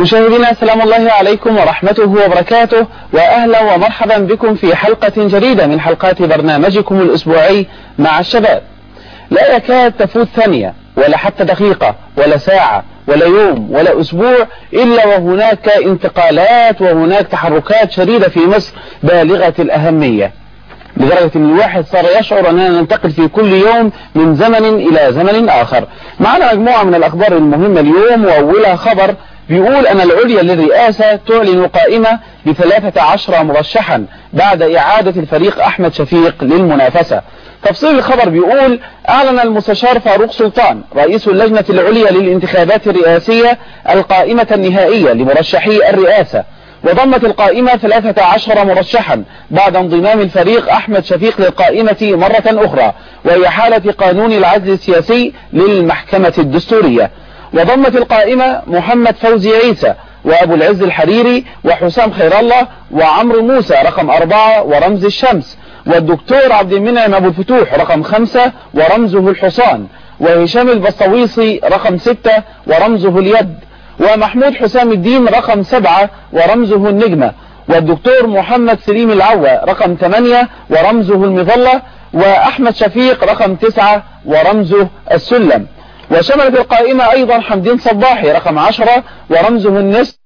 مشاهدينا سلام الله عليكم ورحمته وبركاته واهلا ومرحبا بكم في حلقة جديدة من حلقات برنامجكم الاسبوعي مع الشباب. لا يكاد تفوت ثانية ولا حتى دقيقة ولا ساعة ولا يوم ولا اسبوع الا وهناك انتقالات وهناك تحركات شديدة في مصر بالغة الاهمية. لدرجة ان الواحد صار يشعر اننا ننتقل في كل يوم من زمن الى زمن اخر. معنا مجموعة من الاخبار المهمة اليوم واولها خبر بيقول أن العليا للرئاسة تعلن قائمة بثلاثة عشر مرشحا بعد إعادة الفريق أحمد شفيق للمنافسة تفصيل الخبر بيقول أعلن المستشار فاروق سلطان رئيس اللجنة العليا للانتخابات الرئاسية القائمة النهائية لمرشحي الرئاسة وضمت القائمة 13 مرشحا بعد انضمام الفريق أحمد شفيق للقائمة مرة أخرى وهي حالة قانون العزل السياسي للمحكمة الدستورية وضمت القائمة محمد فوزي عيسى وأبو العز الحريري وحسام خير الله وعمرو موسى رقم أربعة ورمز الشمس والدكتور عبد المنعم أبو الفتوح رقم خمسة ورمزه الحصان وهشام البسطويصي رقم ستة ورمزه اليد ومحمود حسام الدين رقم سبعة ورمزه النجمة والدكتور محمد سليم العوى رقم ثمانية ورمزه المظلة وأحمد شفيق رقم تسعة ورمزه السلم وشملت القائمة أيضا حمدين صباحي رقم عشرة ورمزه النسر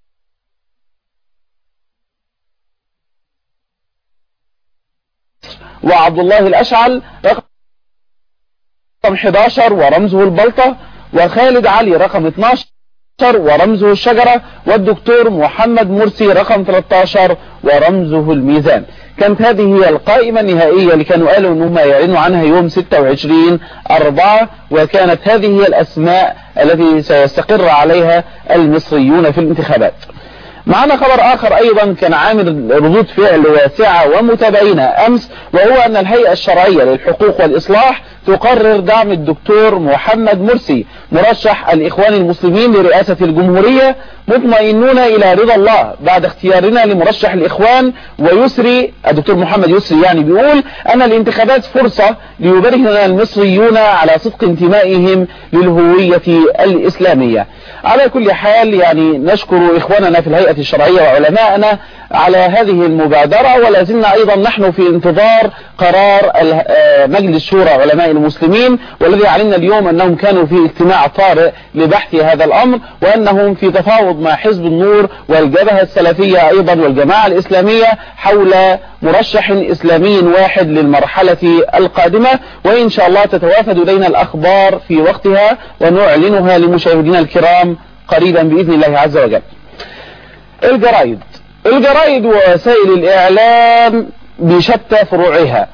وعبد الله الأشعل رقم 11 ورمزه البلطة وخالد علي رقم 12 ورمزه الشجرة والدكتور محمد مرسي رقم 13 ورمزه الميزان كانت هذه هي القائمة النهائية اللي كانوا قالوا انهم يعلنوا عنها يوم 26 4 وكانت هذه هي الاسماء التي سيستقر عليها المصريون في الانتخابات معنا خبر آخر أيضا كان عامل ردود فعل واسعة ومتباينة أمس وهو أن الهيئة الشرعية للحقوق والإصلاح تقرر دعم الدكتور محمد مرسي مرشح الإخوان المسلمين لرئاسة الجمهورية مطمئنون إلى رضا الله بعد اختيارنا لمرشح الإخوان ويسري الدكتور محمد يسري يعني بيقول أن الانتخابات فرصة ليبرهن المصريون على صدق انتمائهم للهوية الإسلامية على كل حال يعني نشكر إخواننا في الهيئة الشرعية وعلماءنا على هذه المبادرة ولا زلنا أيضا نحن في انتظار قرار مجلس شورى علماء المسلمين والذي علمنا اليوم أنهم كانوا في اجتماع طارئ لبحث هذا الأمر وأنهم في تفاوض مع حزب النور والجبهة السلفية أيضا والجماعة الإسلامية حول مرشح إسلامي واحد للمرحلة القادمة وإن شاء الله تتوافد إلينا الأخبار في وقتها ونعلنها لمشاهدينا الكرام قريبا بإذن الله عز وجل الجرايد الجرايد ووسائل الإعلام بشتى فروعها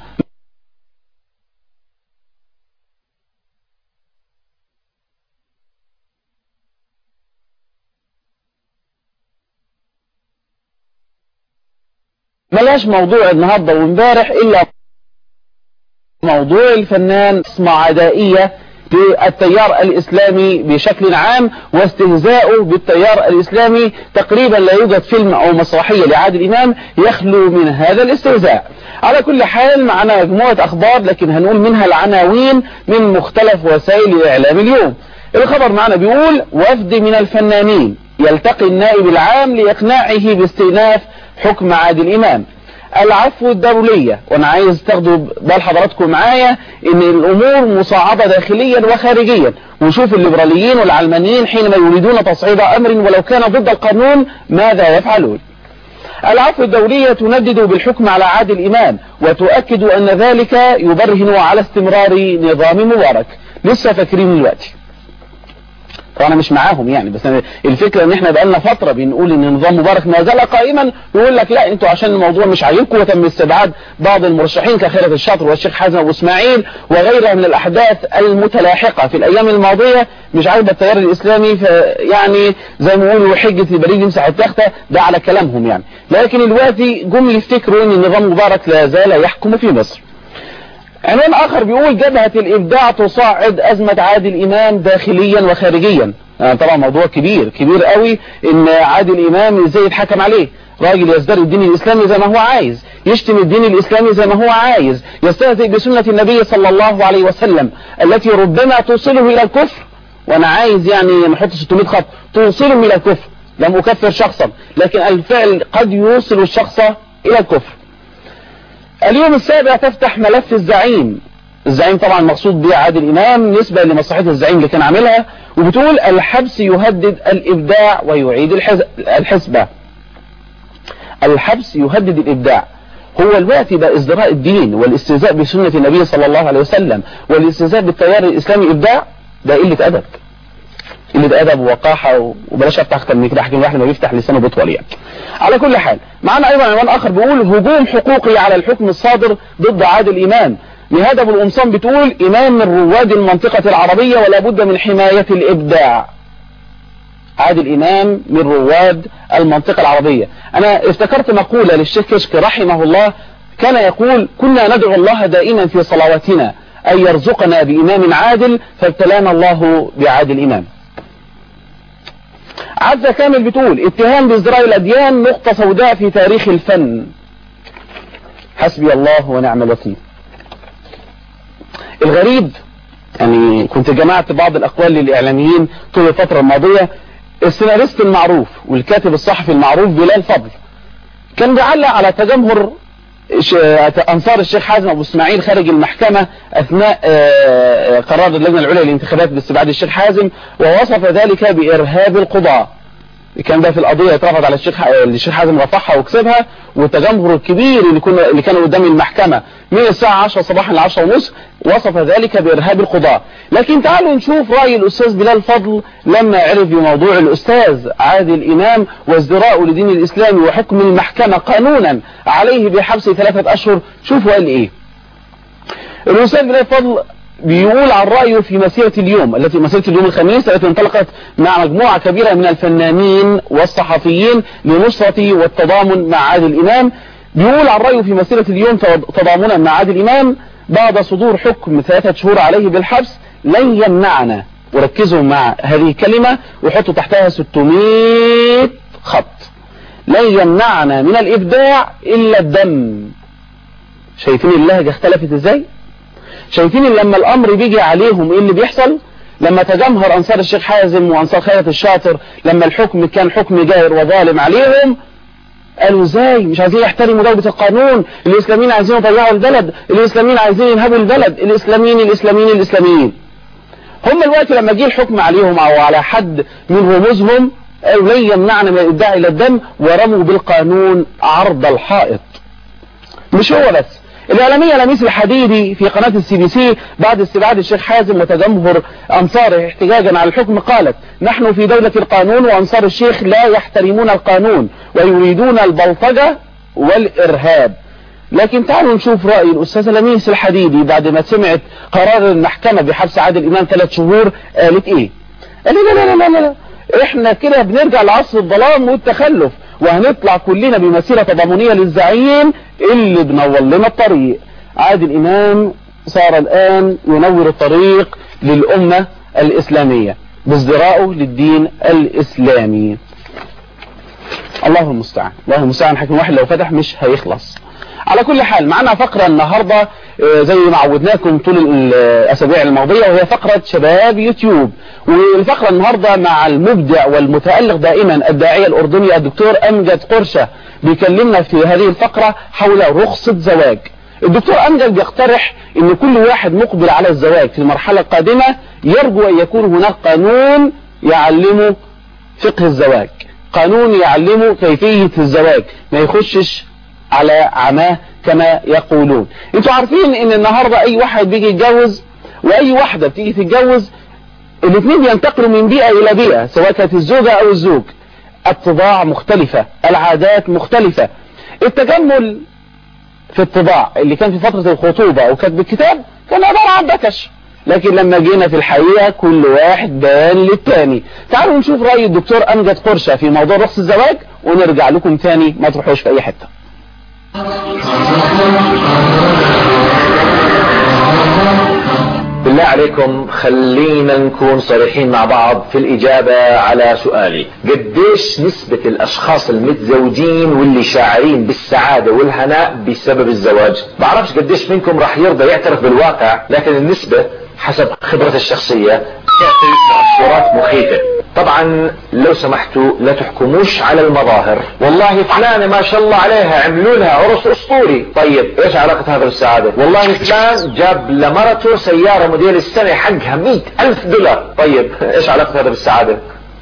ملاش موضوع النهاردة وامبارح إلا موضوع الفنان اسمع عدائية للتيار الإسلامي بشكل عام واستهزاؤه بالتيار الإسلامي تقريبا لا يوجد فيلم أو مسرحية لعادل إمام يخلو من هذا الاستهزاء على كل حال معنا مجموعة أخبار لكن هنقول منها العناوين من مختلف وسائل الإعلام اليوم الخبر معنا بيقول وفد من الفنانين يلتقي النائب العام لإقناعه باستئناف حكم عادل إمام العفو الدولية وانا عايز تاخدوا بال حضراتكم معايا ان الامور مصعبة داخليا وخارجيا ونشوف الليبراليين والعلمانيين حينما يريدون تصعيد امر ولو كان ضد القانون ماذا يفعلون العفو الدولية تندد بالحكم على عادل إمام وتؤكد أن ذلك يبرهن على استمرار نظام مبارك لسه فاكرين دلوقتي وانا مش معاهم يعني بس الفكرة ان احنا بقالنا فترة بنقول ان نظام مبارك ما زال قائما يقول لك لا انتوا عشان الموضوع مش عاجبكم وتم استبعاد بعض المرشحين كخيرة الشاطر والشيخ حازم ابو اسماعيل وغيرها من الاحداث المتلاحقة في الايام الماضية مش عاجبة التيار الاسلامي يعني زي ما يقولوا حجة البريد يمسح التختة ده على كلامهم يعني لكن دلوقتي جم يفتكروا ان نظام مبارك لا زال يحكم في مصر عنوان اخر بيقول جبهة الابداع تصعد ازمة عادل امام داخليا وخارجيا آه طبعا موضوع كبير كبير قوي ان عادل امام ازاي يتحكم عليه راجل يزدري الدين الاسلامي زي ما هو عايز يشتم الدين الاسلامي زي ما هو عايز يستهزئ بسنة النبي صلى الله عليه وسلم التي ربما توصله الى الكفر وانا عايز يعني نحط 600 خط توصلهم الى الكفر لم أكفر شخصا لكن الفعل قد يوصل الشخص إلى الكفر اليوم السابع تفتح ملف الزعيم الزعيم طبعا مقصود به عادل إمام نسبة لمصلحة الزعيم اللي كان عاملها وبتقول الحبس يهدد الإبداع ويعيد الحسبة الحبس يهدد الإبداع هو الوقت بقى ازدراء الدين والاستهزاء بسنة النبي صلى الله عليه وسلم والاستهزاء بالتيار الإسلامي إبداع ده قلة أدب قلة أدب ووقاحة وبلاش أفتح أكتر من كده أحكي الواحد ما بيفتح لسانه بيطول يعني على كل حال معنا أيضا عنوان آخر بيقول هجوم حقوقي على الحكم الصادر ضد عادل إمام نهاد أبو القمصان بتقول إمام من رواد المنطقة العربية ولا بد من حماية الإبداع عادل إمام من رواد المنطقة العربية أنا افتكرت مقولة للشيخ كشك رحمه الله كان يقول كنا ندعو الله دائما في صلواتنا أن يرزقنا بإمام عادل فابتلانا الله بعادل إمام عزة كامل بتقول اتهام بازدراء الأديان نقطة سوداء في تاريخ الفن حسبي الله ونعم الوكيل الغريب يعني كنت جمعت بعض الأقوال للإعلاميين طول الفترة الماضية السيناريست المعروف والكاتب الصحفي المعروف بلال فضل كان بيعلق على تجمهر أنصار الشيخ حازم أبو اسماعيل خارج المحكمة أثناء قرار اللجنة العليا للانتخابات باستبعاد الشيخ حازم ووصف ذلك بإرهاب القضاء كان ده في القضية اترفض على الشيخ الشيخ حازم رفعها وكسبها والتجمهر الكبير اللي كنا اللي كانوا قدام المحكمة من الساعة 10 صباحا ل 10 ونص وصف ذلك بإرهاب القضاء لكن تعالوا نشوف رأي الأستاذ بلال فضل لما عرف بموضوع الأستاذ عادل إمام وازدراءه لدين الإسلام وحكم المحكمة قانونا عليه بحبس ثلاثة أشهر شوفوا قال إيه الأستاذ بلال فضل بيقول عن رأيه في مسيرة اليوم التي مسيرة اليوم الخميس التي انطلقت مع مجموعة كبيرة من الفنانين والصحفيين لنصرة والتضامن مع عادل إمام بيقول عن رأيه في مسيرة اليوم تضامنا مع عادل إمام بعد صدور حكم ثلاثة شهور عليه بالحبس لن يمنعنا وركزوا مع هذه الكلمة وحطوا تحتها 600 خط لن يمنعنا من الإبداع إلا الدم شايفين اللهجة اختلفت ازاي شايفين لما الامر بيجي عليهم ايه اللي بيحصل لما تجمهر انصار الشيخ حازم وانصار خيرة الشاطر لما الحكم كان حكم جائر وظالم عليهم قالوا ازاي مش عايزين يحترموا دولة القانون الاسلاميين عايزين يضيعوا البلد الاسلاميين عايزين ينهبوا البلد الاسلاميين الاسلاميين الاسلاميين هم الوقت لما جه الحكم عليهم او على حد من رموزهم قالوا لن يمنعنا من الادعاء الى الدم ورموا بالقانون عرض الحائط مش هو بس الإعلامية لميس الحديدي في قناة السي بي سي بعد استبعاد الشيخ حازم وتجمهر أنصاره احتجاجا على الحكم قالت نحن في دولة القانون وأنصار الشيخ لا يحترمون القانون ويريدون البلطجة والإرهاب لكن تعالوا نشوف رأي الأستاذة لميس الحديدي بعد ما سمعت قرار المحكمة بحبس عادل إمام ثلاث شهور قالت إيه؟ قال لا لا لا لا لا احنا كده بنرجع لعصر الظلام والتخلف وهنطلع كلنا بمسيرة تضامنية للزعيم اللي بنور لنا الطريق عادل إمام صار الآن ينور الطريق للأمة الإسلامية بازدراءه للدين الإسلامي الله المستعان الله المستعان حكم واحد لو فتح مش هيخلص على كل حال معنا فقرة النهاردة زي ما عودناكم طول الأسابيع الماضية وهي فقرة شباب يوتيوب والفقرة النهاردة مع المبدع والمتألق دائما الداعية الأردني الدكتور أمجد قرشة بيكلمنا في هذه الفقرة حول رخصة زواج الدكتور أمجد بيقترح ان كل واحد مقبل على الزواج في المرحلة القادمة يرجو أن يكون هناك قانون يعلمه فقه الزواج قانون يعلمه كيفية الزواج ما يخشش على عماه كما يقولون انتوا عارفين ان النهاردة اي واحد بيجي يتجوز واي واحدة بتيجي تتجوز الاثنين بينتقلوا من بيئة الى بيئة سواء كانت الزوجة او الزوج الطباع مختلفة العادات مختلفة التجمل في الطباع اللي كان في فترة الخطوبة وكتب الكتاب كان عبارة عن دكش لكن لما جينا في الحقيقة كل واحد بان للتاني تعالوا نشوف رأي الدكتور أمجد قرشة في موضوع رخص الزواج ونرجع لكم تاني ما تروحوش في أي حتة بالله عليكم خلينا نكون صريحين مع بعض في الإجابة على سؤالي قديش نسبة الأشخاص المتزوجين واللي شاعرين بالسعادة والهناء بسبب الزواج بعرفش قديش منكم راح يرضى يعترف بالواقع لكن النسبة حسب خبرة الشخصية تعطي مؤشرات مخيفة طبعا لو سمحتوا لا تحكموش على المظاهر والله فلانة ما شاء الله عليها عملوا لها عرس اسطوري طيب ايش علاقة هذا بالسعادة والله فلان جاب لمرته سيارة موديل السنة حقها مئة الف دولار طيب ايش علاقة هذا بالسعادة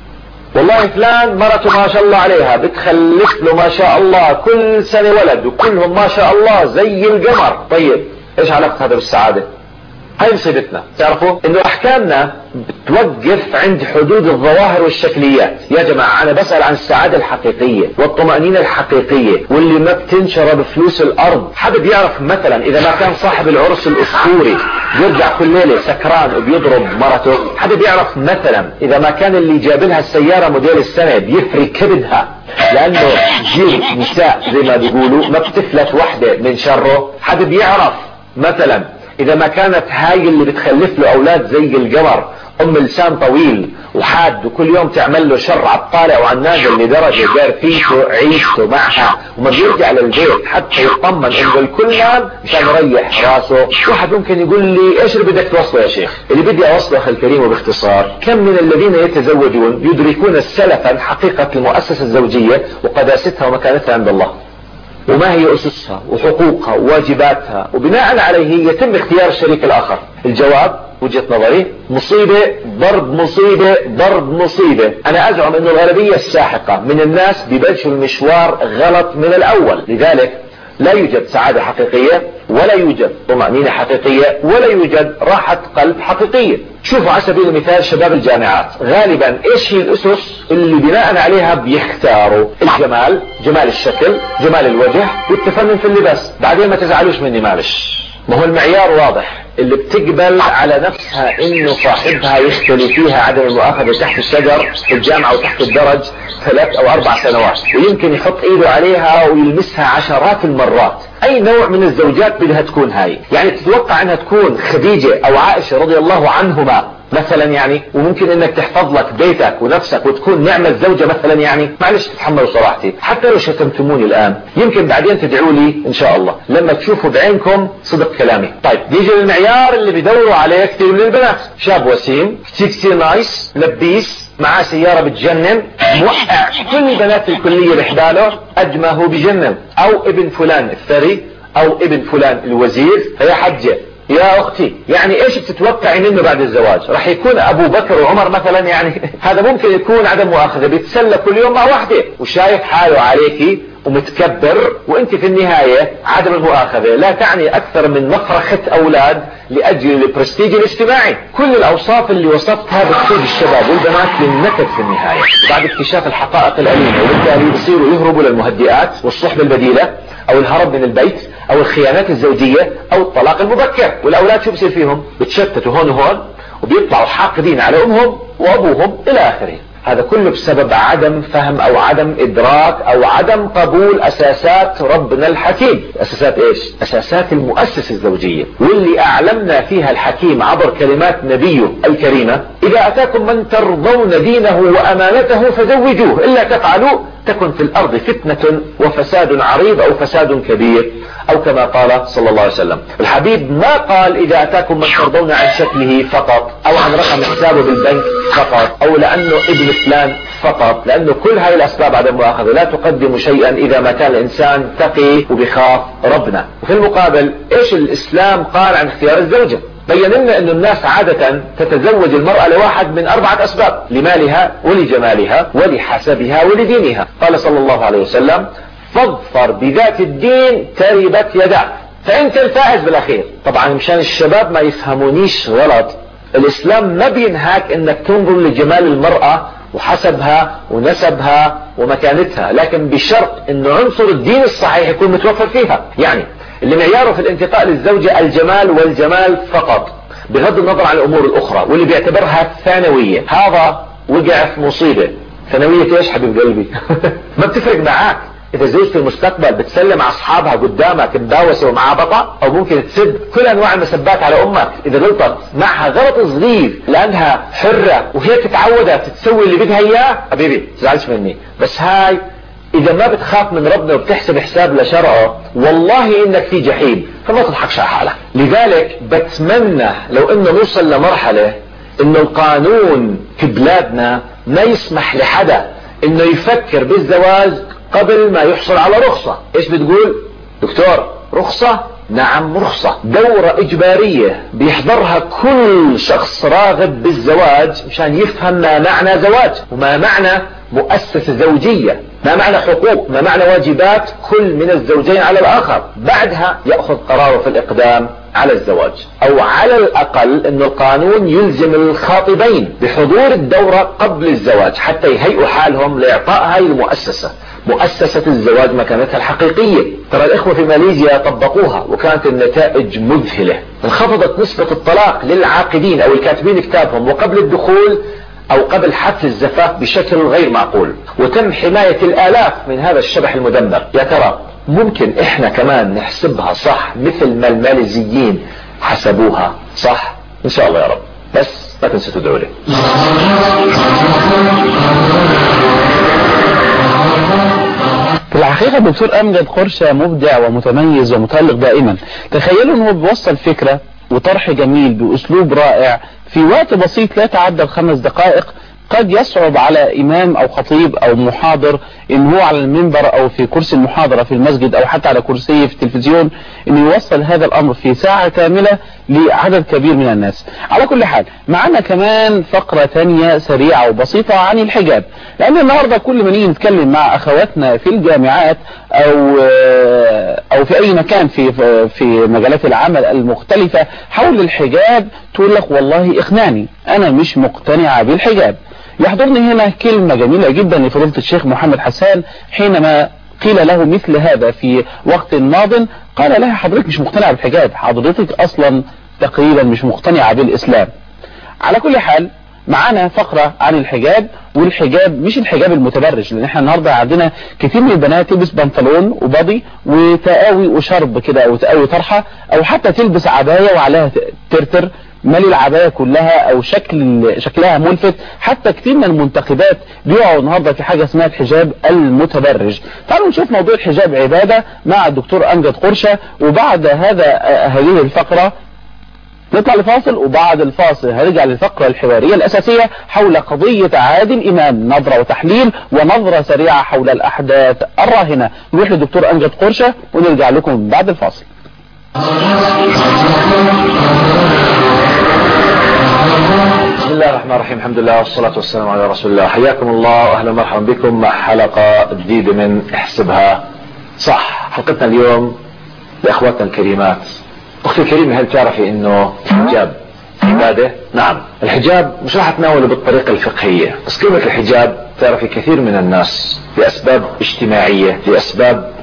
والله فلان مرته ما شاء الله عليها بتخلف له ما شاء الله كل سنة ولد وكلهم ما شاء الله زي القمر طيب ايش علاقة هذا بالسعادة هاي مصيبتنا تعرفوا انه احكامنا بتوقف عند حدود الظواهر والشكليات يا جماعة انا بسأل عن السعادة الحقيقية والطمأنينة الحقيقية واللي ما بتنشر بفلوس الارض حابب يعرف مثلا اذا ما كان صاحب العرس الاسطوري بيرجع كل ليلة سكران وبيضرب مرته حابب يعرف مثلا اذا ما كان اللي جاب لها السيارة موديل السنة بيفري كبدها لانه جيل نساء زي ما بيقولوا ما بتفلت وحدة من شره حابب يعرف مثلا اذا ما كانت هاي اللي بتخلف له اولاد زي القمر ام لسان طويل وحاد وكل يوم تعمل له شر على الطالع وعلى النازل لدرجه دار فيته عيشته معها وما بيرجع للبيت حتى يطمن انه الكل نام مشان يريح راسه واحد ممكن يقول لي ايش اللي بدك توصله يا شيخ اللي بدي اوصله اخي الكريم وباختصار كم من الذين يتزوجون يدركون سلفا حقيقه المؤسسه الزوجيه وقداستها ومكانتها عند الله وما هي أسسها وحقوقها وواجباتها وبناء عليه يتم اختيار الشريك الآخر الجواب وجهة نظري مصيبة ضرب مصيبة ضرب مصيبة أنا أزعم أن الغالبية الساحقة من الناس ببلشوا المشوار غلط من الأول لذلك لا يوجد سعادة حقيقية ولا يوجد طمأنينة حقيقية ولا يوجد راحة قلب حقيقية شوفوا على سبيل المثال شباب الجامعات غالبا ايش هي الاسس اللي بناء عليها بيختاروا الجمال جمال الشكل جمال الوجه والتفنن في اللباس بعدين ما تزعلوش مني معلش ما هو المعيار واضح اللي بتقبل على نفسها انه صاحبها يختلي فيها عدم المؤاخذة تحت الشجر في الجامعة وتحت الدرج ثلاث او اربع سنوات ويمكن يحط ايده عليها ويلمسها عشرات المرات اي نوع من الزوجات بدها تكون هاي يعني تتوقع انها تكون خديجة او عائشة رضي الله عنهما مثلا يعني وممكن انك تحفظ لك بيتك ونفسك وتكون نعمة زوجة مثلا يعني معلش تتحملوا صراحتي حتى لو شتمتموني الان يمكن بعدين تدعوا لي ان شاء الله لما تشوفوا بعينكم صدق كلامي طيب نيجي للمعيار اللي بيدوروا عليه كثير من البنات شاب وسيم كثير كثير نايس لبيس معاه سيارة بتجنن موقع كل بنات الكلية بحباله قد ما هو بجنن او ابن فلان الثري او ابن فلان الوزير فيا حجة يا اختي يعني ايش بتتوقعي منه بعد الزواج راح يكون ابو بكر وعمر مثلا يعني هذا ممكن يكون عدم مؤاخذة بيتسلى كل يوم مع واحدة وشايف حاله عليكي ومتكبر وانت في النهاية عدم المؤاخذة لا تعني اكثر من مفرخة اولاد لاجل البرستيج الاجتماعي كل الاوصاف اللي وصفتها بتقود الشباب والبنات للنكد في النهاية بعد اكتشاف الحقائق الاليمة وبالتالي بصيروا يهربوا للمهدئات والصحبة البديلة او الهرب من البيت او الخيانات الزوجية او الطلاق المبكر والاولاد شو بصير فيهم بتشتتوا هون وهون وبيطلعوا حاقدين على امهم وابوهم الى اخره هذا كله بسبب عدم فهم او عدم ادراك او عدم قبول اساسات ربنا الحكيم اساسات ايش اساسات المؤسسة الزوجية واللي اعلمنا فيها الحكيم عبر كلمات نبيه الكريمة اذا اتاكم من ترضون دينه وامانته فزوجوه الا تفعلوا تكن في الارض فتنة وفساد عريض او فساد كبير او كما قال صلى الله عليه وسلم الحبيب ما قال اذا اتاكم من ترضون عن شكله فقط او عن رقم حسابه بالبنك فقط او لانه ابن فلان فقط لانه كل هاي الاسباب عدم مؤاخذة لا تقدم شيئا اذا ما كان الانسان تقي وبخاف ربنا وفي المقابل ايش الاسلام قال عن اختيار الزوجة بين لنا أن الناس عادة تتزوج المرأة لواحد من أربعة أسباب لمالها ولجمالها ولحسبها ولدينها قال صلى الله عليه وسلم فاظفر بذات الدين تربت يداك فأنت الفائز بالأخير طبعا مشان الشباب ما يفهمونيش غلط الإسلام ما بينهاك أنك تنظر لجمال المرأة وحسبها ونسبها ومكانتها لكن بشرط أن عنصر الدين الصحيح يكون متوفر فيها يعني اللي معياره في الانتقاء للزوجة الجمال والجمال فقط بغض النظر عن الامور الاخرى واللي بيعتبرها ثانوية هذا وقع في مصيبة ثانوية ايش حبيب قلبي ما بتفرق معاك اذا زوجة المستقبل بتسلم على اصحابها قدامك مباوسة ومعابطة او ممكن تسب كل انواع المسبات على امك اذا غلطت معها غلط صغير لانها حرة وهي تعودت تسوي اللي بدها اياه حبيبي تزعلش مني بس هاي اذا ما بتخاف من ربنا وبتحسب حساب لشرعه والله انك في جحيم فما تضحكش على حالك لذلك بتمنى لو انه نوصل لمرحلة انه القانون في بلادنا ما يسمح لحدا انه يفكر بالزواج قبل ما يحصل على رخصة ايش بتقول دكتور رخصة نعم رخصة دورة إجبارية بيحضرها كل شخص راغب بالزواج مشان يفهم ما معنى زواج وما معنى مؤسسة زوجية ما معنى حقوق ما معنى واجبات كل من الزوجين على الآخر بعدها يأخذ قراره في الإقدام على الزواج أو على الأقل أن القانون يلزم الخاطبين بحضور الدورة قبل الزواج حتى يهيئوا حالهم لإعطاء هاي المؤسسة مؤسسة الزواج مكانتها الحقيقية ترى الإخوة في ماليزيا طبقوها وكانت النتائج مذهلة انخفضت نسبة الطلاق للعاقدين أو الكاتبين كتابهم وقبل الدخول أو قبل حدث الزفاف بشكل غير معقول وتم حماية الآلاف من هذا الشبح المدمر يا ترى ممكن إحنا كمان نحسبها صح مثل ما الماليزيين حسبوها صح إن شاء الله يا رب بس لا تنسوا تدعوا لي في الحقيقة الدكتور أمجد قرشة مبدع ومتميز ومتألق دائما تخيلوا أنه بيوصل فكرة وطرح جميل بأسلوب رائع في وقت بسيط لا يتعدى الخمس دقائق قد يصعب على إمام أو خطيب أو محاضر إن هو على المنبر أو في كرسي المحاضرة في المسجد أو حتى على كرسي في التلفزيون إنه يوصل هذا الأمر في ساعة كاملة لعدد كبير من الناس على كل حال معنا كمان فقرة تانية سريعة وبسيطة عن الحجاب لأن النهاردة كل ما نيجي نتكلم مع أخواتنا في الجامعات أو أو في أي مكان في في مجالات العمل المختلفة حول الحجاب تقول لك والله إخناني أنا مش مقتنعة بالحجاب يحضرني هنا كلمة جميلة جدا لفضيلة الشيخ محمد حسان حينما قيل له مثل هذا في وقت ماض قال لها حضرتك مش مقتنعة بالحجاب حضرتك أصلا تقريبا مش مقتنعة بالإسلام على كل حال معانا فقرة عن الحجاب والحجاب مش الحجاب المتبرج لان احنا النهاردة عندنا كتير من البنات تلبس بنطلون وبضي وتقاوي وشرب كده او تقاوي طرحة او حتى تلبس عباية وعليها ترتر مالي العباية كلها او شكل شكلها ملفت حتى كتير من المنتخبات بيقعوا النهاردة في حاجة اسمها الحجاب المتبرج تعالوا نشوف موضوع الحجاب عبادة مع الدكتور امجد قرشة وبعد هذا هذه الفقرة نطلع لفاصل وبعد الفاصل هنرجع للفقرة الحوارية الأساسية حول قضية عادل إمام نظرة وتحليل ونظرة سريعة حول الأحداث الراهنة نروح للدكتور أمجد قرشة ونرجع لكم بعد الفاصل بسم الله الرحمن الرحيم الحمد لله والصلاة والسلام على رسول الله حياكم الله وأهلا ومرحبا بكم مع حلقة جديدة من احسبها صح حلقتنا اليوم لأخواتنا الكريمات أختي الكريمة هل تعرفي أنه الحجاب عبادة؟ نعم الحجاب مش راح أتناوله بالطريقة الفقهية بس كلمة الحجاب تعرفي كثير من الناس لأسباب اجتماعية لأسباب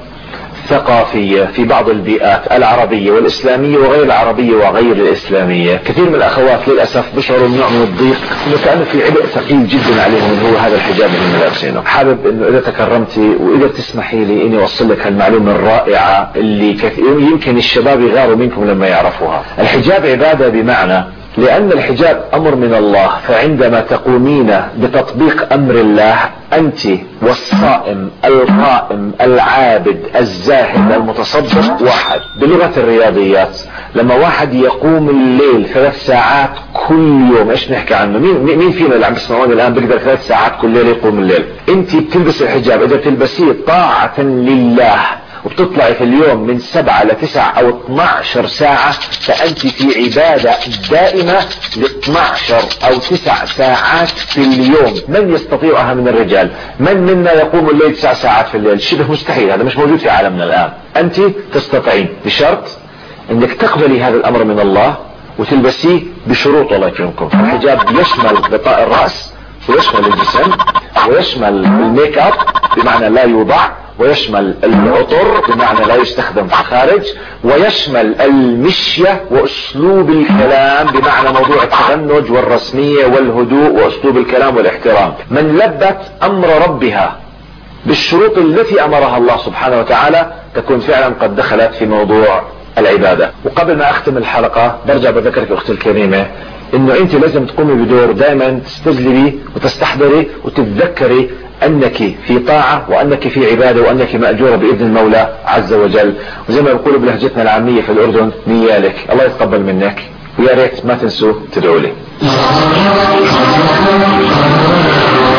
ثقافية في بعض البيئات العربية والإسلامية وغير العربية وغير الإسلامية كثير من الأخوات للأسف بيشعروا بنوع من الضيق إنه كأنه في عبء ثقيل جدا عليهم اللي هو هذا الحجاب اللي هم لابسينه حابب إنه إذا تكرمتي وإذا تسمحي لي إني أوصل لك هالمعلومة الرائعة اللي كثير يمكن الشباب يغاروا منكم لما يعرفوها الحجاب عبادة بمعنى لأن الحجاب أمر من الله فعندما تقومين بتطبيق أمر الله أنت والصائم القائم العابد الزاهد المتصدق واحد بلغة الرياضيات لما واحد يقوم الليل ثلاث ساعات كل يوم ايش نحكي عنه مين مين فينا اللي عم بيسمعوني الان بيقدر ثلاث ساعات كل ليله يقوم الليل انت بتلبس الحجاب اذا تلبسيه طاعة لله وبتطلعي في اليوم من سبعة لتسع او 12 ساعة فانت في عبادة دائمة ل 12 او تسع ساعات في اليوم من يستطيعها من الرجال من منا يقوم الليل تسع ساعات في الليل شبه مستحيل هذا مش موجود في عالمنا الان انت تستطيعين بشرط انك تقبلي هذا الامر من الله وتلبسيه بشروط الله يكرمكم الحجاب يشمل غطاء الراس ويشمل الجسم ويشمل الميك اب بمعنى لا يوضع ويشمل العطر بمعنى لا يستخدم في الخارج ويشمل المشية واسلوب الكلام بمعنى موضوع التغنج والرسمية والهدوء واسلوب الكلام والاحترام من لبت امر ربها بالشروط التي امرها الله سبحانه وتعالى تكون فعلا قد دخلت في موضوع العبادة وقبل ما اختم الحلقة برجع بذكرك اختي الكريمة انه انت لازم تقومي بدور دائما تستجلبي وتستحضري وتتذكري انك في طاعة وانك في عبادة وانك مأجورة باذن المولى عز وجل وزي ما بيقولوا بلهجتنا العامية في الاردن نيالك الله يتقبل منك ويا ريت ما تنسوا تدعوا لي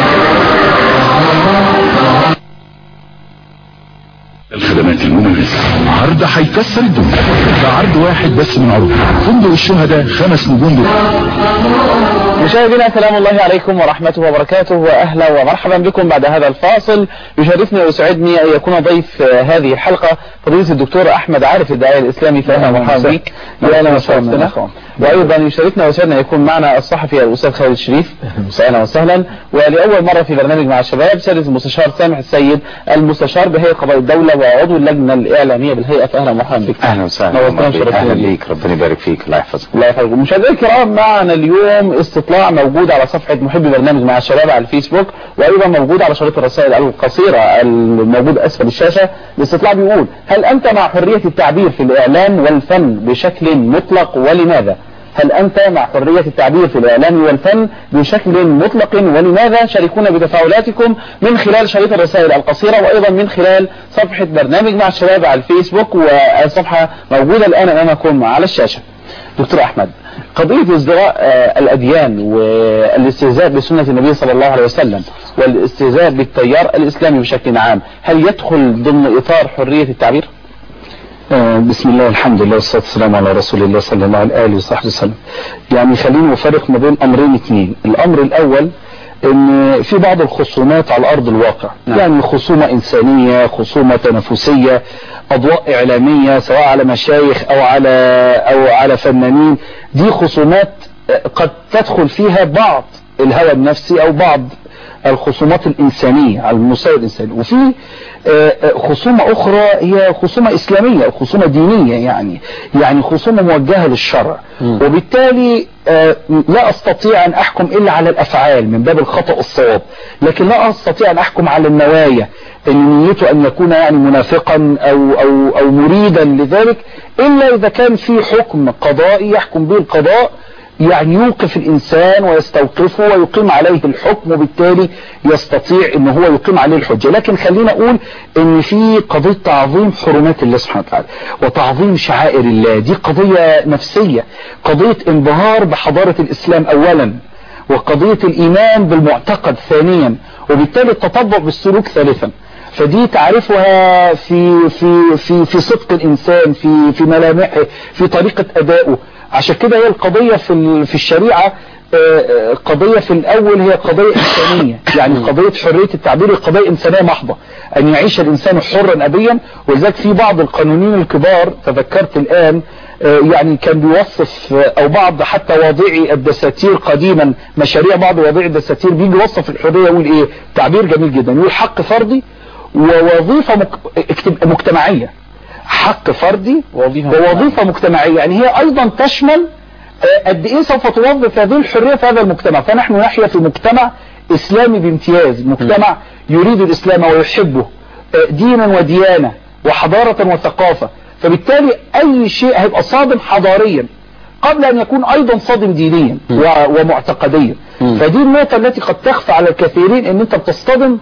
كسر الدنيا بعرض واحد بس من عروض فندق الشهداء خمس نجوم دول مشاهدينا سلام الله عليكم ورحمته وبركاته واهلا ومرحبا بكم بعد هذا الفاصل يشرفني ويسعدني ان يكون ضيف هذه الحلقه فضيله الدكتور احمد عارف الداعيه الاسلامي فاهلا مرحبا بك اهلا وسهلا وايضا يشرفنا ويسعدنا يكون معنا الصحفي الاستاذ خالد الشريف اهلا وسهلا ولاول مره في برنامج مع الشباب سياده المستشار سامح السيد المستشار بهيئه قضاء الدوله وعضو اللجنه الاعلاميه بالهيئه فاهلا ومرحبا بك اهلا وسهلا اهلا بيك ربنا يبارك فيك الله يحفظك الله يحفظك مشاهدينا الكرام معنا اليوم استطلاع موجود على صفحه محبي برنامج مع الشباب على الفيسبوك وايضا موجود على شريط الرسائل القصيره الموجود اسفل الشاشه الاستطلاع بيقول هل انت مع حريه التعبير في الاعلام والفن بشكل مطلق ولماذا هل أنت مع حرية التعبير في الإعلام والفن بشكل مطلق ولماذا شاركونا بتفاعلاتكم من خلال شريط الرسائل القصيرة وأيضا من خلال صفحة برنامج مع الشباب على الفيسبوك والصفحة موجودة الآن أمامكم على الشاشة دكتور أحمد قضية ازدراء الأديان والاستهزاء بسنة النبي صلى الله عليه وسلم والاستهزاء بالتيار الإسلامي بشكل عام هل يدخل ضمن إطار حرية التعبير؟ بسم الله الحمد لله والصلاة والسلام على رسول الله صلى الله عليه وآله وصحبه وسلم يعني خليني أفرق ما بين أمرين اثنين الأمر الأول ان في بعض الخصومات على ارض الواقع نعم. يعني خصومة انسانية خصومة تنافسية اضواء اعلامية سواء على مشايخ او على او على فنانين دي خصومات قد تدخل فيها بعض الهوى النفسي او بعض الخصومات الإنسانية على المستوى الإنساني وفي خصومة أخرى هي خصومة إسلامية أو خصومة دينية يعني يعني خصومة موجهة للشرع وبالتالي لا أستطيع أن أحكم إلا على الأفعال من باب الخطأ الصواب لكن لا أستطيع أن أحكم على النوايا أن نيته أن يكون يعني منافقا أو, أو, أو مريدا لذلك إلا إذا كان في حكم قضائي يحكم به القضاء يعني يوقف الإنسان ويستوقفه ويقيم عليه الحكم وبالتالي يستطيع ان هو يقيم عليه الحجة لكن خلينا أقول ان في قضية تعظيم حرمات الله سبحانه وتعالى وتعظيم شعائر الله دي قضية نفسية قضية انبهار بحضارة الإسلام أولا وقضية الإيمان بالمعتقد ثانيا وبالتالي التطبع بالسلوك ثالثا فدي تعرفها في في في في صدق الانسان في في ملامحه في طريقه ادائه عشان كده هي القضيه في في الشريعه قضية في الأول هي قضية إنسانية يعني قضية حرية التعبير قضية إنسانية محضة أن يعيش الإنسان حرا أبيا ولذلك في بعض القانونيين الكبار تذكرت الآن يعني كان بيوصف أو بعض حتى واضعي الدساتير قديما مشاريع بعض واضعي الدساتير بيجي يوصف الحرية يقول إيه تعبير جميل جدا يقول حق فردي ووظيفة مجتمعية حق فردي ووظيفة مجتمعية يعني هي أيضا تشمل قد ايه سوف توظف هذه الحرية في هذا المجتمع فنحن نحيا في مجتمع اسلامي بامتياز مجتمع يريد الاسلام ويحبه دينا وديانة وحضارة وثقافة فبالتالي اي شيء هيبقى صادم حضاريا قبل ان يكون ايضا صادم دينيا ومعتقديا فدي النقطة التي قد تخفى على الكثيرين ان انت بتصطدم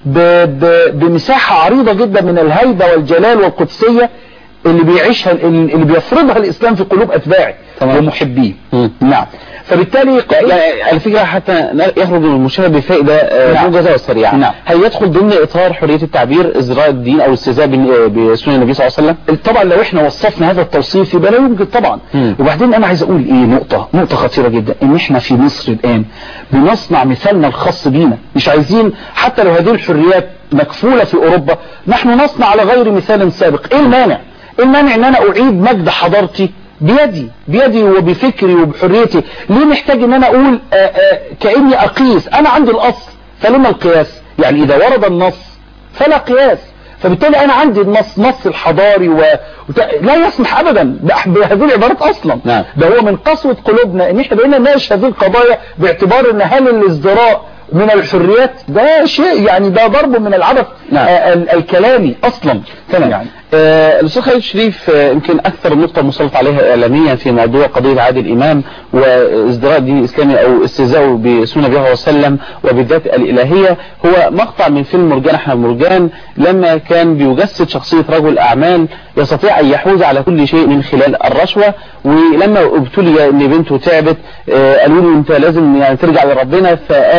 بمساحة عريضة جدا من الهيبة والجلال والقدسية اللي بيعيشها اللي بيفرضها الاسلام في قلوب اتباعه ومحبيه نعم فبالتالي يعني الفكرة حتى يخرج المشاهد بفائدة نعم. موجزة وسريعة نعم. هل يدخل ضمن إطار حرية التعبير إزراء الدين أو الاستهزاء بسنة النبي صلى الله عليه وسلم طبعا لو احنا وصفنا هذا التوصيف يبقى لا يمكن طبعا مم. وبعدين أنا عايز أقول إيه نقطة نقطة خطيرة جدا إن احنا في مصر الآن بنصنع مثالنا الخاص بينا مش عايزين حتى لو هذه الحريات مكفولة في أوروبا نحن نصنع على غير مثال سابق إيه المانع إيه المانع إن أنا أعيد مجد حضارتي بيدي بيدي وبفكري وبحريتي ليه محتاج ان انا اقول آآ آآ كأني اقيس انا عندي الاصل فلما القياس يعني اذا ورد النص فلا قياس فبالتالي انا عندي النص نص الحضاري و... وت... لا يسمح ابدا بهذه العبارات اصلا نعم. ده هو من قسوة قلوبنا ان احنا بقينا نناقش هذه القضايا باعتبار ان هل الازدراء من الحريات ده شيء يعني ده ضرب من العبث نعم. آه ال- الكلامي اصلا تمام يعني آه، الاستاذ خالد شريف آه، يمكن اكثر نقطه مسلط عليها اعلاميا في موضوع قضيه عادل امام وازدراء الدين الاسلامي او استهزاؤه بسنه النبي عليه وسلم وبالذات الالهيه هو مقطع من فيلم مرجان احمد مرجان لما كان بيجسد شخصيه رجل اعمال يستطيع ان يحوز على كل شيء من خلال الرشوه ولما ابتلي ان بنته تعبت آه، قالوا له انت لازم يعني ترجع لربنا فقال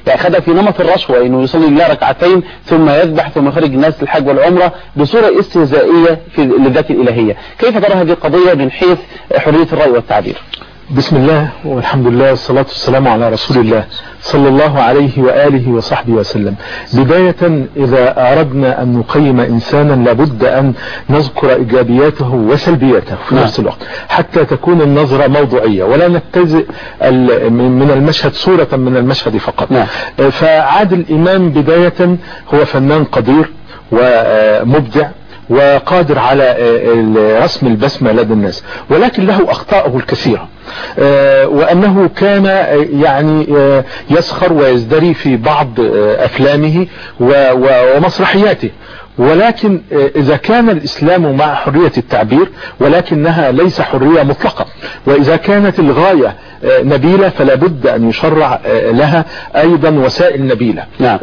يعني خدها في نمط الرشوة انه يصلي لله ركعتين ثم يذبح ثم يخرج الناس للحج والعمرة بصورة استهزائية في للذات الالهية كيف ترى هذه القضية من حيث حرية الرأي والتعبير بسم الله والحمد لله والصلاة والسلام على رسول الله صلى الله عليه وآله وصحبه وسلم بداية إذا أردنا أن نقيم إنسانا لابد أن نذكر إيجابياته وسلبياته في نعم. نفس الوقت حتى تكون النظرة موضوعية ولا نبتزئ ال- من من المشهد صورة من المشهد فقط نعم. آه، فعادل إمام بداية هو فنان قدير ومبدع وقادر على آه، رسم البسمة لدى الناس ولكن له أخطاءه الكثيرة آه، وأنه كان آه، يعني آه، يسخر ويزدري في بعض آه، أفلامه و- و- ومسرحياته ولكن آه، إذا كان الإسلام مع حرية التعبير ولكنها ليس حرية مطلقة وإذا كانت الغاية آه، نبيلة فلا بد أن يشرع آه، لها أيضا وسائل نبيلة نعم.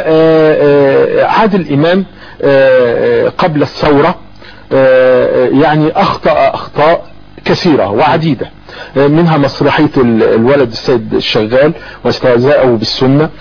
فعادل إمام آه، آه، قبل الثورة آه، يعني أخطأ أخطاء كثيرة وعديدة آه، منها مسرحية ال- الولد السيد الشغال واستهزاءه بالسنة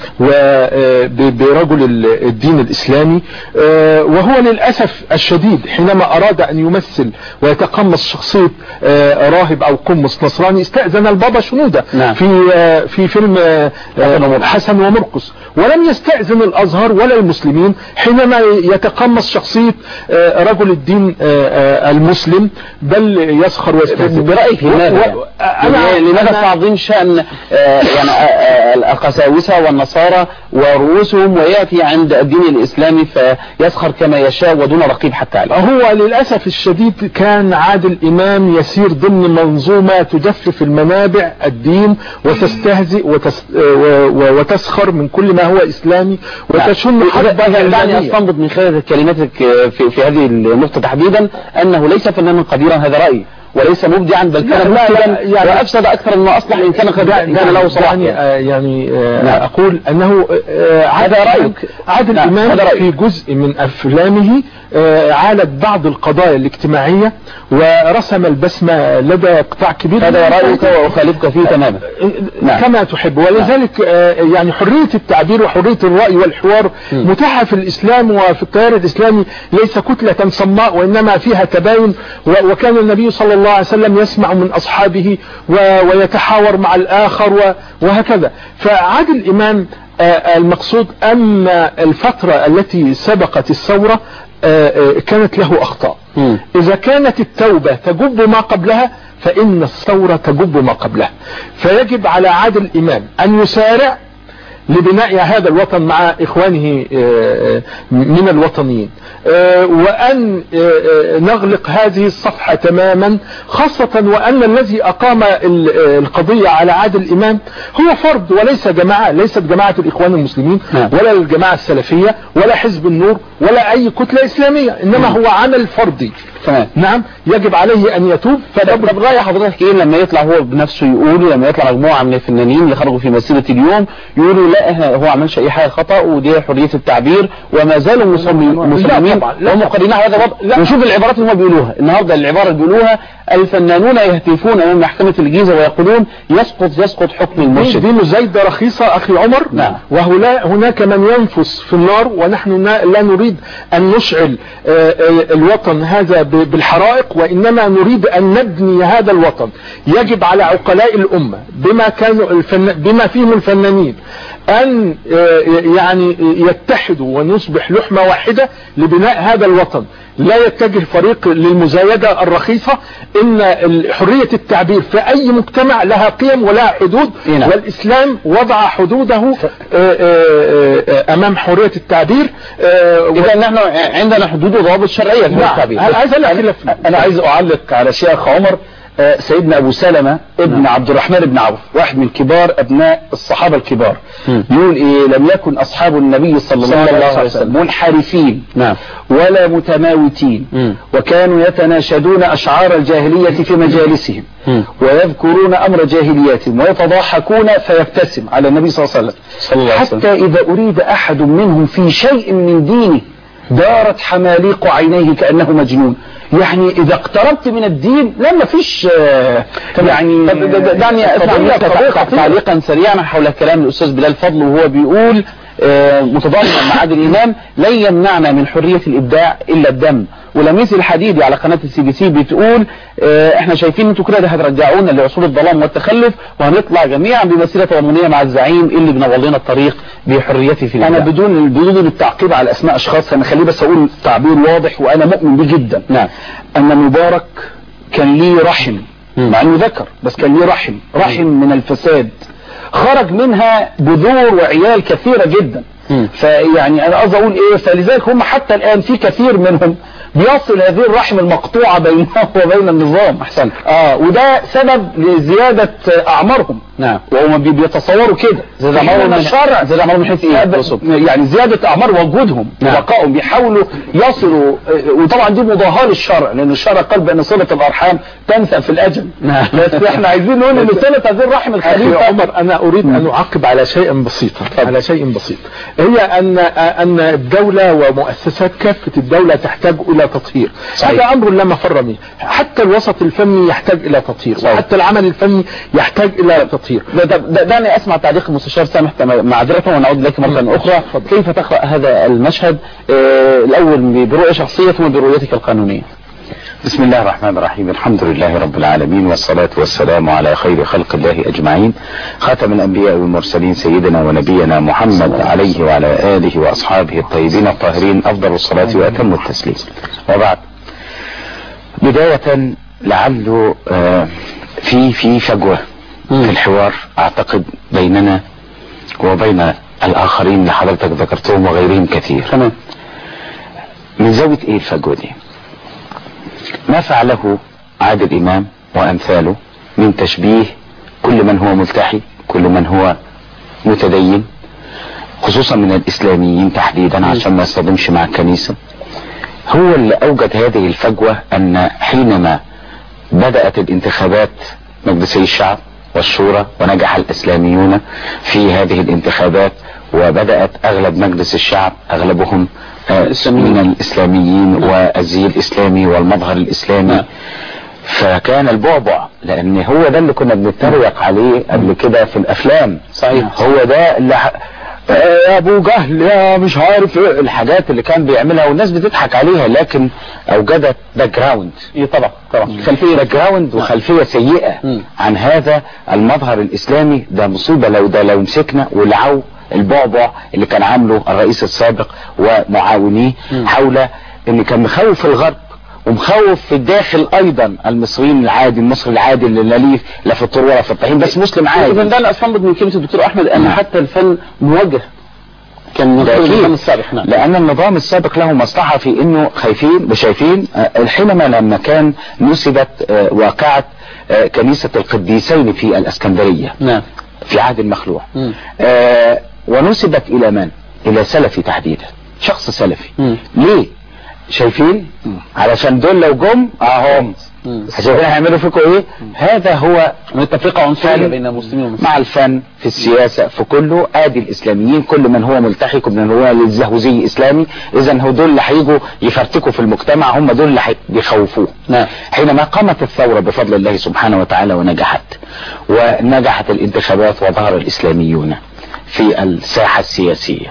وبرجل الدين الإسلامي آه، وهو للأسف الشديد حينما أراد أن يمثل ويتقمص شخصية آه، راهب أو قمص نصراني استأذن البابا شنودة نعم. في آه، في فيلم آه، آه، حسن ومرقس ولم يستأذن الأزهر ولا المسلمين حينما يتقمص شخصية آه، رجل الدين آه، آه، المسلم بل يسخر ويستهزئ برأيك لماذا؟ و- يعني؟ و- أنا لماذا أنا- تعظيم شأن آه، يعني آه، آه، القساوسة والنصارى ورؤوسهم ويأتي عند الدين الإسلامي فيسخر كما يشاء ودون رقيب حتى عليه هو للأسف الشديد كان عادل إمام يسير ضمن منظومة تجفف المنابع الدين وتستهزئ وتس و- و- وتسخر من كل ما هو إسلامي وتشن حربا دعني إعلامية استنبط من خلال كلماتك آه، في, في هذه النقطة تحديدا أنه ليس فنانا قديرا هذا رأيي وليس مبدعا بل لا، كان لا، مفسدا لا، يعني- وأفسد أكثر مما أصلح إن كان قد إن كان له صلاح يعني آه، يعني آه، نعم. أقول أنه آه، عادل هذا إمام- رأيك. عادل نعم، إمام هذا رأيك. في جزء من أفلامه آه، عالج بعض القضايا الاجتماعية ورسم البسمة لدى قطاع كبير هذا من رأيك الناس. وأخالفك فيه تماما نعم. كما تحب ولذلك آه، يعني حرية التعبير وحرية الرأي والحوار متاحة في الإسلام وفي التيار الإسلامي ليس كتلة صماء وإنما فيها تباين و- وكان النبي صلى الله عليه وسلم يسمع من أصحابه و- ويتحاور مع الآخر و- وهكذا فعادل إمام آه، المقصود أن الفترة التي سبقت الثورة آه، آه، كانت له أخطاء مم. إذا كانت التوبة تجب ما قبلها فإن الثورة تجب ما قبلها فيجب على عادل إمام أن يسارع لبناء هذا الوطن مع إخوانه آه، آه، من الوطنيين آه، وأن آه، آه، نغلق هذه الصفحة تماما خاصة وأن الذي أقام ال- آه، القضية على عادل إمام هو فرد وليس جماعة ليست جماعة الإخوان المسلمين نعم. ولا الجماعة السلفية ولا حزب النور ولا أي كتلة إسلامية إنما هو عمل فردي تمام نعم يجب عليه أن يتوب طب طب رأي حضرتك ايه لما يطلع هو بنفسه يقول لما يطلع مجموعة من الفنانين اللي خرجوا في مسيرة اليوم يقولوا لا إحنا- هو عملش اي حاجة خطأ ودي حرية التعبير وما زالوا مصمم- مصممين طبعا، لا هم قريناه هذا الوضع وشوف العبارات اللي هم بيقولوها النهارده العبارة اللي بيقولوها الفنانون يهتفون امام محكمة الجيزة ويقولون يسقط يسقط حكم دي, المرشد دي مزايدة رخيصة أخي عمر نعم. وهنا هناك من ينفس في النار ونحن نا- لا نريد أن نشعل آه، آه، الوطن هذا ب- بالحرائق وإنما نريد أن نبني هذا الوطن يجب على عقلاء الأمة بما كانوا الفن بما فيهم الفنانين أن آه، يعني يتحدوا ونصبح لحمة واحدة لبناء هذا الوطن لا يتجه فريق للمزايدة الرخيصة إن ال- حرية التعبير في أي مجتمع لها قيم ولها حدود إيه نعم. والإسلام وضع حدوده آه، آه، آه، أمام حرية التعبير آه، اذا نحن عندنا حدود وضوابط شرعية في نعم التعبير أنا عايز أقول انا عايز اعلق على شيخ عمر آه، سيدنا ابو سلمة ابن عبد الرحمن بن عوف واحد من كبار ابناء الصحابة الكبار يقول ايه لم يكن اصحاب النبي صلى الله عليه وسلم منحرفين نعم. ولا متماوتين مم. وكانوا يتناشدون اشعار الجاهلية في مجالسهم مم. ويذكرون امر جاهليتهم ويتضاحكون فيبتسم على النبي صلى الله عليه وسلم صلى الله عليه وسلم. حتى اذا اريد احد منهم في شيء من دينه دارت حماليق عينيه كأنه مجنون يعني إذا اقتربت من الدين لا ما فيش آه، يعني طب د- د- دعني اسمع قضية- منك قضية تع- خطيرة. تعليقا سريعا حول كلام الاستاذ بلال فضل وهو بيقول آه، متضامنا مع عادل امام لن يمنعنا من حريه الابداع الا الدم ولميس الحديدي على قناه السي بي سي بتقول آه، احنا شايفين انتوا كده هترجعونا لعصور الظلام والتخلف وهنطلع جميعا بمسيره وطنيه مع الزعيم اللي بنور لنا الطريق بحريته في انا الابداع بدون بدون التعقيب على اسماء اشخاص انا خليه بس اقول تعبير واضح وانا مؤمن به جدا نعم ان مبارك كان ليه رحم مم. مع انه ذكر بس كان ليه رحم رحم من الفساد خرج منها بذور وعيال كثيره جدا مم. فيعني انا قصدي اقول ايه فلذلك هم حتى الان في كثير منهم بيصل هذه الرحم المقطوعه بينه وبين النظام احسنت اه وده سبب لزياده اعمارهم نعم وهم بي- بيتصوروا كده زاد أعمارهم إنما من- الشرع زاد أعمارهم من حيث إيه؟ لا، ب- تقصد؟ يعني زيادة أعمار وجودهم نعم. وبقائهم بيحاولوا يصلوا آه، وطبعا دي مضاهاة للشرع لأن الشرع قال بأن صلة الأرحام تنسى في الأجل نعم. بس احنا عايزين نقول أن صلة هذه الرحم أخي الخليفة عمر أنا أريد أن أعقب على شيء بسيط على شيء بسيط هي أن أن الدولة ومؤسسات كافة الدولة تحتاج إلى تطهير صحيح. هذا أمر لا مفر منه حتى الوسط الفني يحتاج إلى تطهير صحيح. وحتى العمل الفني يحتاج إلى تطهير ده- ده- ده- دعني اسمع تعليق المستشار سامح تم- معذرة ونعود اليك مرة اخرى كيف تقرأ هذا المشهد آه، الاول برؤية شخصية ثم برؤيتك القانونية بسم الله الرحمن الرحيم الحمد لله رب العالمين والصلاة والسلام على خير خلق الله أجمعين خاتم الأنبياء والمرسلين سيدنا ونبينا محمد عليه وعلى آله وأصحابه الطيبين الطاهرين أفضل الصلاة وأتم التسليم وبعد بداية لعله آه، في في فجوة في الحوار أعتقد بيننا وبين الآخرين اللي حضرتك ذكرتهم وغيرهم كثير تمام من زاوية ايه الفجوة دي ما فعله عادل امام وامثاله من تشبيه كل من هو ملتحي كل من هو متدين خصوصا من الاسلاميين تحديدا عشان ما يصطدمش مع الكنيسة هو اللي اوجد هذه الفجوة ان حينما بدأت الانتخابات مجلسي الشعب والشورى ونجح الاسلاميون في هذه الانتخابات وبدأت اغلب مجلس الشعب اغلبهم آه، الإسلاميين. من الاسلاميين والزي الاسلامي والمظهر الاسلامي نعم. فكان البعبع لان هو ده اللي كنا بنتريق عليه قبل كده في الافلام صحيح. هو ده اللي ح... آه، يا ابو جهل يا مش عارف ايه الحاجات اللي كان بيعملها والناس بتضحك عليها لكن اوجدت باك جراوند ايه طبعا طبعا خلفيه باك جراوند وخلفيه سيئه مم. عن هذا المظهر الاسلامي ده مصيبه لو ده لو مسكنا ولعو البعبع اللي كان عامله الرئيس السابق ومعاونيه حول ان كان مخوف الغرب ومخوف في الداخل ايضا المصريين العادي المصري العادي اللي لا ليه لا في الطور ولا في الطحين بس مسلم اذا عادي ده انا استنبط من كلمة الدكتور احمد ان نعم. حتى الفن موجه كان من ده خلال أكيد. النظام السابق نعم لان النظام السابق له مصلحة في انه خايفين وشايفين آه، حينما لما كان نسبت آه، واقعة آه، كنيسة القديسين في الاسكندرية نعم في عهد المخلوع مم. آه ونسبت الى من الى سلفي تحديدا شخص سلفي مم. ليه شايفين علشان دول لو جم اهم مم. شايفين هيعملوا فيكم ايه هذا هو من تفرقة عنصرية فن بين المسلمين والمسلمين مع الفن في السياسة في كله ادي الاسلاميين كل من هو ملتحي كل من هو للزهوزي اسلامي اذا هو دول اللي هيجوا يفرتكوا في المجتمع هم دول اللي هي- بيخوفوه نعم. حينما قامت الثورة بفضل الله سبحانه وتعالى ونجحت ونجحت الانتخابات وظهر الاسلاميون في الساحة السياسية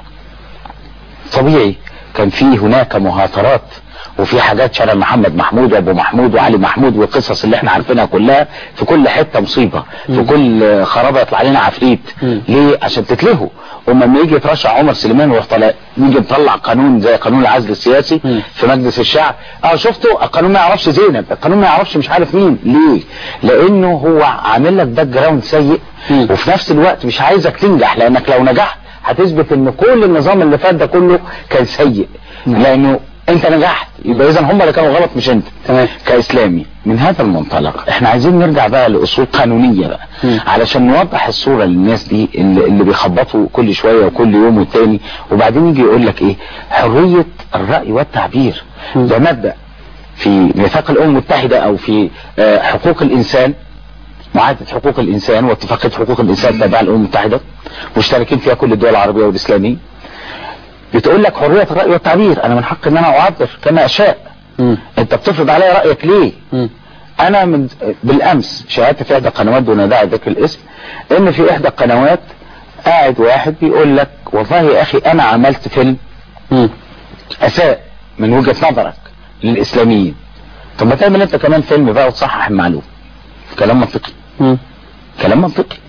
طبيعي كان في هناك مهاترات وفي حاجات شارع محمد محمود وابو محمود وعلي محمود والقصص اللي احنا عارفينها كلها في كل حته مصيبه في كل خرابه يطلع لنا عفريت ليه عشان تتلهوا وما لما يجي يترشح عمر سليمان ويروح طالع يجي مطلع قانون زي قانون العزل السياسي في مجلس الشعب اه شفتوا القانون ما يعرفش زينب القانون ما يعرفش مش عارف مين ليه لانه هو عامل لك باك جراوند سيء وفي نفس الوقت مش عايزك تنجح لانك لو نجحت هتثبت ان كل النظام اللي فات ده كله كان سيء لانه انت نجحت يبقى اذا هم اللي كانوا غلط مش انت تمام. كاسلامي من هذا المنطلق احنا عايزين نرجع بقى لاصول قانونيه بقى علشان نوضح الصوره للناس دي اللي, اللي بيخبطوا كل شويه وكل يوم والتاني وبعدين يجي يقول لك ايه حريه الراي والتعبير ده مبدا في ميثاق الامم المتحده او في آه، حقوق الانسان معاهدة حقوق الإنسان واتفاقية حقوق الإنسان تابعة الأمم المتحدة مشتركين فيها كل الدول العربية والإسلامية بتقول لك حريه الراي والتعبير انا من حق ان انا اعبر كما اشاء مم. انت بتفرض عليا رايك ليه مم. انا من بالامس شاهدت في احدى القنوات دون داعي ذكر الاسم ان في احدى القنوات قاعد واحد بيقول لك والله يا اخي انا عملت فيلم مم. اساء من وجهة نظرك للاسلاميين طب ما تعمل انت كمان فيلم بقى وتصحح المعلومة كلام منطقي مم. كلام منطقي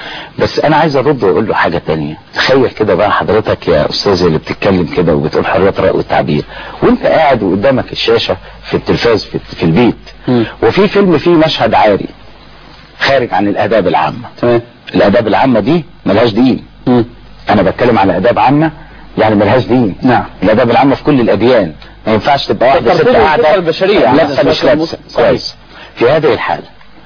بس انا عايز ارد واقول له حاجة تانية تخيل كده بقى حضرتك يا استاذ اللي بتتكلم كده وبتقول حرية الرأي والتعبير وانت قاعد وقدامك الشاشة في التلفاز في, في البيت مم. وفي فيلم فيه مشهد عاري خارج عن الاداب العامة تمام الاداب العامة دي ملهاش دين مم. انا بتكلم على اداب عامة يعني ملهاش دين نعم. الاداب العامة في كل الاديان ما ينفعش تبقى واحدة ست ترتيب قاعدة الفطرة البشرية. لابسة نعم. مش لابسة صحيح. كويس في هذه الحالة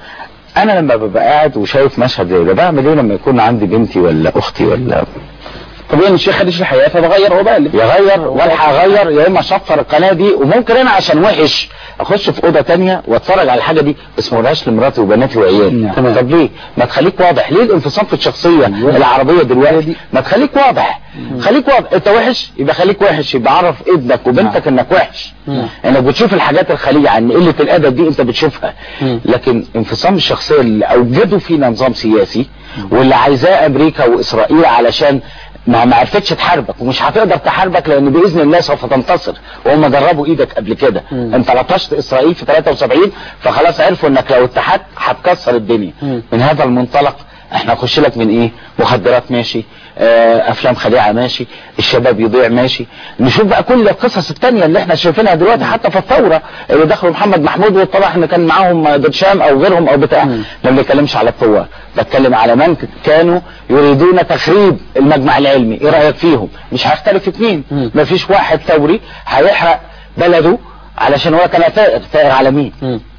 انا لما ببقى قاعد وشايف مشهد زي ده بعمل ايه لما يكون عندي بنتي ولا اختي ولا طبيعي ان الشيخ خدش الحياة فبغير وبقلب يغير والحق اغير يا اما اشفر القناه دي وممكن انا عشان وحش اخش في اوضه تانية واتفرج على الحاجه دي بس ما اقولهاش لمراتي وبناتي وعيالي تمام. طب ليه ما تخليك واضح ليه الانفصام في الشخصيه العربيه دلوقتي ما تخليك واضح خليك واضح انت وحش يبقى خليك وحش يبقى عرف ابنك وبنتك انك وحش انك بتشوف الحاجات الخليعه ان قله الادب دي انت بتشوفها لكن انفصام الشخصيه اللي اوجدوا فينا نظام سياسي واللي عايزاه امريكا واسرائيل علشان ما ما عرفتش تحاربك ومش هتقدر تحاربك لان باذن الله سوف تنتصر وهم جربوا ايدك قبل كده انت لطشت اسرائيل في 73 فخلاص عرفوا انك لو اتحدت هتكسر الدنيا من هذا المنطلق احنا نخش لك من ايه مخدرات ماشي آه، افلام خديعه ماشي الشباب يضيع ماشي نشوف بقى كل القصص التانية اللي احنا شايفينها دلوقتي حتى في الثوره اللي دخلوا محمد محمود واتضح ان كان معاهم برشام او غيرهم او بتاع ما بنتكلمش على الثوار بتكلم على من كانوا يريدون تخريب المجمع العلمي ايه رايك فيهم مش هيختلف اتنين مفيش واحد ثوري هيحرق بلده علشان هو كان ثائر ثائر على مين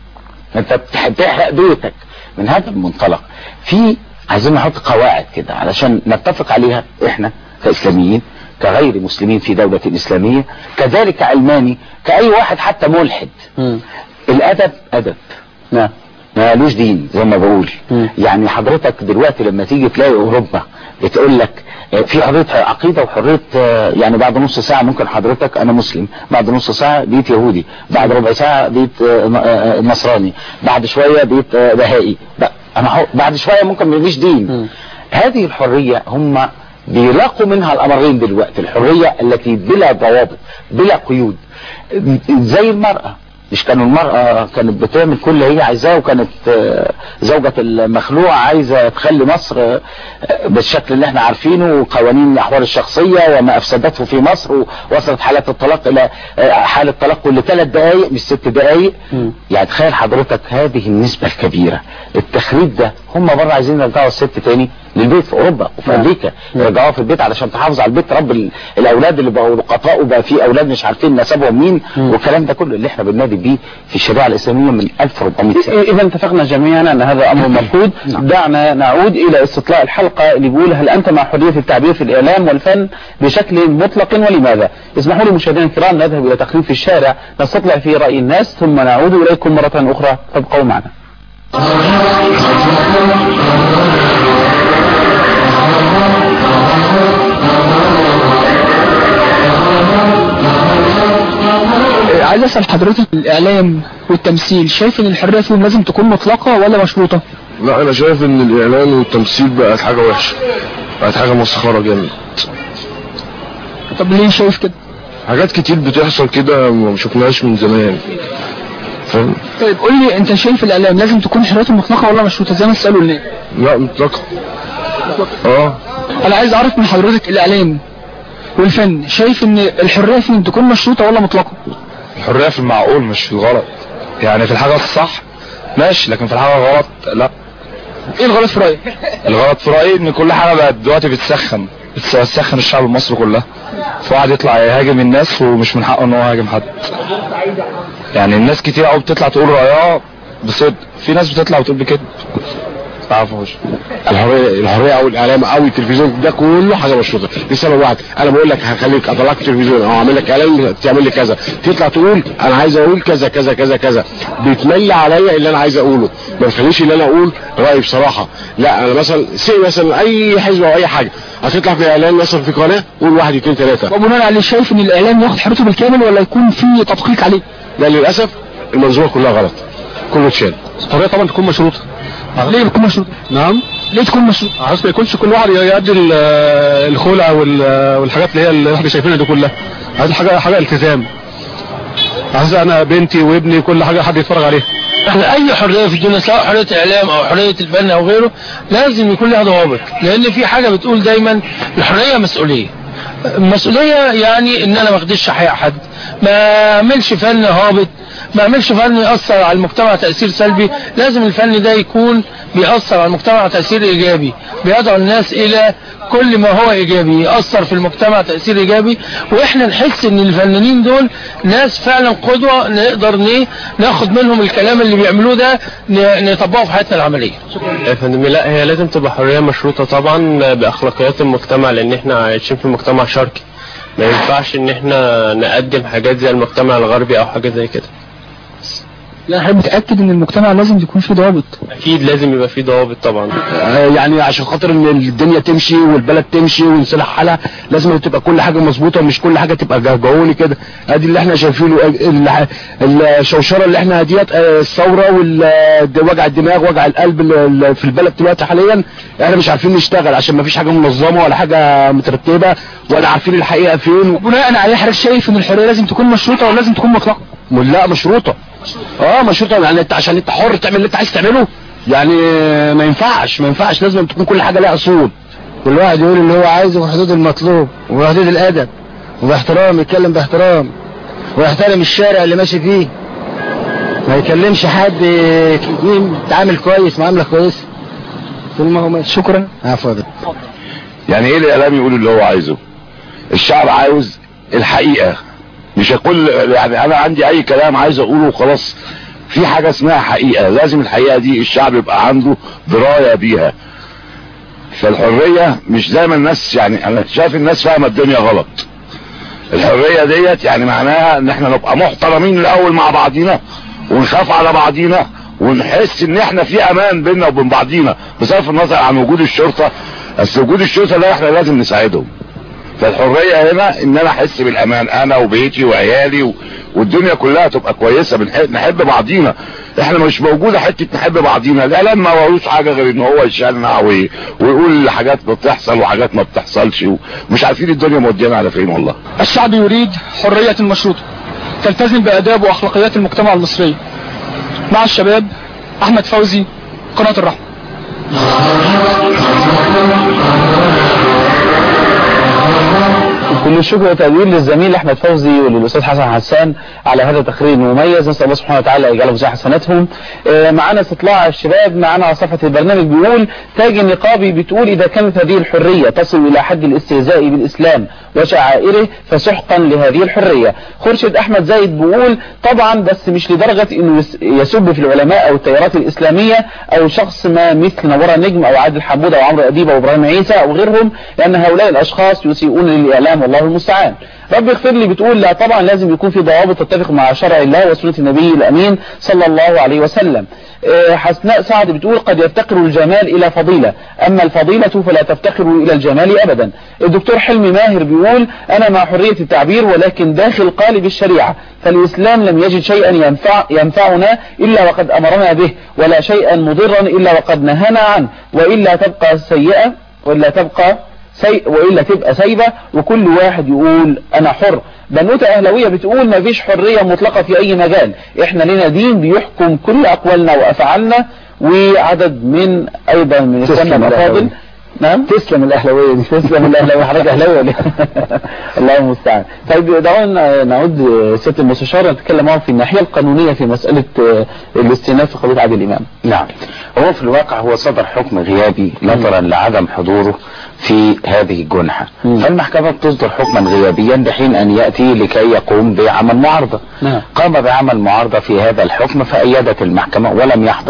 انت بتح- بتحرق بيتك من هذا المنطلق في عايزين نحط قواعد كده علشان نتفق عليها احنا كاسلاميين كغير مسلمين في دولة اسلامية كذلك كعلماني كاي واحد حتى ملحد الادب ادب نعم مالوش دين زي ما بقول مم. يعني حضرتك دلوقتي لما تيجي تلاقي اوروبا بتقول لك آه، في حريه عقيده وحريه آه، يعني بعد نص ساعه ممكن حضرتك انا مسلم بعد نص ساعه بقيت يهودي بعد ربع ساعه بقيت آه، ن- آه، نصراني بعد شويه بقيت آه، بهائي ب- انا حر- بعد شويه ممكن مفيش دين هذه الحريه هم بيلاقوا منها الامرين دلوقتي الحريه التي بلا ضوابط بلا قيود زي المراه مش كانوا المرأة كانت بتعمل كل اللي هي عايزاه وكانت آه، زوجة المخلوع عايزة تخلي مصر آه، بالشكل اللي احنا عارفينه وقوانين الأحوال الشخصية وما أفسدته في مصر ووصلت حالات الطلاق إلى آه، حالة طلاق كل ثلاث دقايق مش ست دقايق يعني تخيل حضرتك هذه النسبة الكبيرة التخريب ده هم بره عايزين يرجعوا الست تاني للبيت في أوروبا وفي أمريكا يرجعوها في البيت علشان تحافظ على البيت رب ال- الأولاد اللي بقوا لقطاء وبقى في أولاد مش عارفين نسبهم مين والكلام ده كله اللي احنا بننادي بيه في الشريعة الإسلامية من 1400 سنة إذا اتفقنا جميعا أن هذا أمر مفقود دعنا نعود إلى استطلاع الحلقة اللي بيقول هل أنت مع حرية التعبير في الإعلام والفن بشكل مطلق ولماذا؟ اسمحوا لي مشاهدينا الكرام نذهب إلى تقرير في الشارع نستطلع فيه رأي الناس ثم نعود إليكم مرة أخرى فابقوا معنا عايز اسال حضرتك الاعلام والتمثيل شايف ان الحريه فيهم لازم تكون مطلقه ولا مشروطه؟ لا انا شايف ان الاعلان والتمثيل بقت حاجه وحشه بقت حاجه مسخره جامد طب ليه شايف كده؟ حاجات كتير بتحصل كده ما شفناهاش من زمان فاهم طيب قول لي انت شايف الاعلام لازم تكون حريته مطلقه ولا مشروطه زي ما سالوا ليه؟ لا مطلقه اه انا عايز اعرف من حضرتك الاعلام والفن شايف ان الحريه فيهم تكون مشروطه ولا مطلقه؟ الحرية في المعقول مش في الغلط يعني في الحاجة الصح ماشي لكن في الحاجة الغلط لا ايه الغلط في رايك؟ الغلط في رأيي ان كل حاجة بقت دلوقتي بتسخن بتسخن الشعب المصري كلها فواحد يطلع يهاجم الناس ومش من حقه ان هو يهاجم حد يعني الناس كتير قوي بتطلع تقول رأيها بصدق في ناس بتطلع وتقول بكذب تعرفوش الحريه الحريه او الاعلام او التلفزيون ده كله حاجه مشروطه لسبب واحد انا بقول لك هخليك اطلعك تلفزيون او اعمل لك اعلان تعمل لي كذا تطلع تقول انا عايز اقول كذا كذا كذا كذا بيتملى عليا اللي انا عايز اقوله ما تخليش اللي انا اقول رايي بصراحه لا انا مثلا سي مثلا اي حزب او اي حاجه هتطلع في اعلان مثلا في قناه قول واحد اثنين ثلاثه وبناء عليه شايف ان الاعلام ياخد حريته بالكامل ولا يكون في تدقيق عليه لا للاسف المنظومه كلها غلط كله اتشال الحريه طبعا تكون مشروطه ليه تكون مشروط نعم ليه تكون مشروط عايز ما يكونش كل واحد يؤدي ال- الخلع وال- والحاجات اللي هي اللي احنا شايفينها دي كلها عايز حاجه حاجه التزام عايز انا بنتي وابني كل حاجه حد يتفرج عليها احنا اي حريه في الدنيا سواء حريه اعلام او حريه الفن او غيره لازم يكون لها ضوابط لان في حاجه بتقول دايما الحريه مسؤوليه المسؤوليه يعني ان انا ما اخدش حق حد ما اعملش فن هابط ما اعملش فن ياثر على المجتمع تاثير سلبي لازم الفن ده يكون بيأثر على المجتمع تاثير ايجابي بيدعو الناس الى كل ما هو ايجابي يأثر في المجتمع تأثير ايجابي واحنا نحس ان الفنانين دول ناس فعلا قدوة نقدر ن- ناخد منهم الكلام اللي بيعملوه ده ن- نطبقه في حياتنا العملية يا فندم لا هي لازم تبقى حرية مشروطة طبعا بأخلاقيات المجتمع لأن احنا عايشين في مجتمع شرقي ما ينفعش ان احنا نقدم حاجات زي المجتمع الغربي او حاجة زي كده لا انا متاكد ان المجتمع لازم يكون فيه ضوابط اكيد لازم يبقى في ضوابط طبعا يعني عشان خاطر ان الدنيا تمشي والبلد تمشي ونصلح حالها لازم تبقى كل حاجه مظبوطه ومش كل حاجه تبقى جهجهوني كده ادي اللي احنا شايفينه ال- الشوشره اللي احنا ديت آه، الثوره ووجع الدماغ وجع القلب اللي- اللي في البلد دلوقتي حاليا احنا مش عارفين نشتغل عشان ما فيش حاجه منظمه ولا حاجه مترتبه ولا عارفين الحقيقه فين بناء عليه حضرتك شايف ان الحريه لازم تكون مشروطه ولا لازم تكون مطلقه لا مشروطه اه مشروطه يعني انت عشان انت حر تعمل اللي انت عايز تعمله يعني ما ينفعش ما ينفعش لازم تكون كل حاجه لها اصول كل واحد يقول اللي هو عايزه في حدود المطلوب وفي حدود الادب وباحترام يتكلم باحترام ويحترم الشارع اللي ماشي فيه ما يكلمش حد يتعامل كويس معامله كويسه طول ما هو ماشي شكرا عفوا يعني ايه الاعلام يقول اللي هو عايزه الشعب عاوز الحقيقة مش كل يعني انا عندي اي كلام عايز اقوله وخلاص في حاجة اسمها حقيقة لازم الحقيقة دي الشعب يبقى عنده دراية بيها فالحرية مش زي ما الناس يعني انا شايف الناس فاهمة الدنيا غلط الحرية ديت يعني معناها ان احنا نبقى محترمين الاول مع بعضينا ونخاف على بعضينا ونحس ان احنا في امان بيننا وبين بعضينا بصرف النظر عن وجود الشرطة بس وجود الشرطة ده احنا لازم نساعدهم فالحرية هنا ان انا احس بالامان انا وبيتي وعيالي و... والدنيا كلها تبقى كويسة بنحب نحب بعضينا احنا مش موجودة حتة نحب بعضينا الاعلام ما وروش حاجة غير ان هو يشنع وي... ويقول حاجات بتحصل وحاجات ما بتحصلش ومش عارفين الدنيا مودينا على فين والله الشعب يريد حرية مشروطة تلتزم بآداب وأخلاقيات المجتمع المصري مع الشباب أحمد فوزي قناة الرحمة كل الشكر والتقدير للزميل احمد فوزي وللاستاذ حسن حسان على هذا التقرير المميز نسال الله سبحانه وتعالى يجعله في حسناتهم آه، معانا استطلاع الشباب معانا على صفحه البرنامج بيقول تاج النقابي بتقول اذا كانت هذه الحريه تصل الى حد الاستهزاء بالاسلام وشعائره فسحقا لهذه الحريه خرشد احمد زايد بيقول طبعا بس مش لدرجه انه يس- يسب في العلماء او التيارات الاسلاميه او شخص ما مثل نورة نجم او عادل حمود او عمرو اديب او ابراهيم عيسى او غيرهم لان هؤلاء الاشخاص يسيئون للاعلام والله المستعان رب اغفر لي بتقول لا طبعا لازم يكون في ضوابط تتفق مع شرع الله وسنه النبي الامين صلى الله عليه وسلم آه، حسناء سعد بتقول قد يفتقر الجمال الى فضيله اما الفضيله فلا تفتقر الى الجمال ابدا الدكتور حلمي ماهر بيقول انا مع حريه التعبير ولكن داخل قالب الشريعه فالاسلام لم يجد شيئا ينفع ينفعنا الا وقد امرنا به ولا شيئا مضرا الا وقد نهانا عنه والا تبقى سيئه والا تبقى سي... والا تبقى سايبه وكل واحد يقول انا حر بنوته اهلاويه بتقول ما فيش حريه مطلقه في اي مجال احنا لنا دين بيحكم كل اقوالنا وافعالنا وعدد من ايضا من تسلم السنه الافاضل الأهلاوية. نعم تسلم الاهلاويه دي تسلم الاهلاوي حضرتك اهلاوي ولا إيه؟ الله المستعان طيب دعونا نعود ست المستشار نتكلم معه في الناحيه القانونيه في مساله آه، الاستئناف في قضيه عادل امام نعم هو في الواقع هو صدر حكم غيابي نظرا لعدم حضوره في هذه الجنحة فالمحكمة تصدر حكما غيابيا لحين أن يأتي لكي يقوم بعمل معارضة نعم قام بعمل معارضة في هذا الحكم فأيدت المحكمة ولم يحضر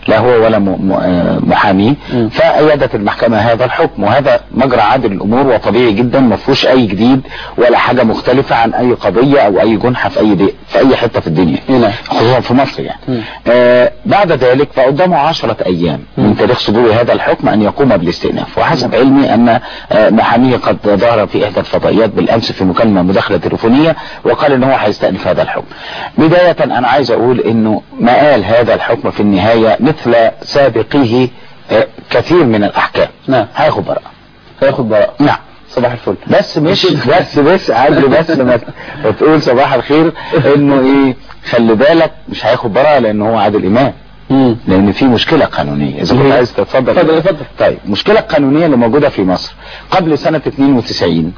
لا هو ولا م- م- آه محاميه فأيدت المحكمة هذا الحكم وهذا مجرى عادل الأمور وطبيعي جدا ما فيهوش أي جديد ولا حاجة مختلفة عن أي قضية أو أي جنحة في أي دي في أي حتة في الدنيا خصوصا في مصر يعني آه بعد ذلك فقدامه عشرة أيام من تاريخ صدور هذا الحكم أن يقوم بالاستئناف وحسب علمي أن آه محاميه قد ظهر في إحدى الفضائيات بالأمس في مكالمة مداخلة تليفونية وقال أن هو هيستأنف هذا الحكم بداية أنا عايز أقول أنه مآل هذا الحكم في النهاية مثل سابقيه آه كثير من الأحكام نعم هياخد براءة هياخد براءة نعم صباح الفل بس مش بس بس عادي بس ما تقول صباح الخير انه ايه خلي بالك مش هياخد براءة لان هو عادل امام لان في مشكلة قانونية اذا كنت عايز تتفضل اتفضل اتفضل طيب المشكلة القانونية اللي موجودة في مصر قبل سنة 92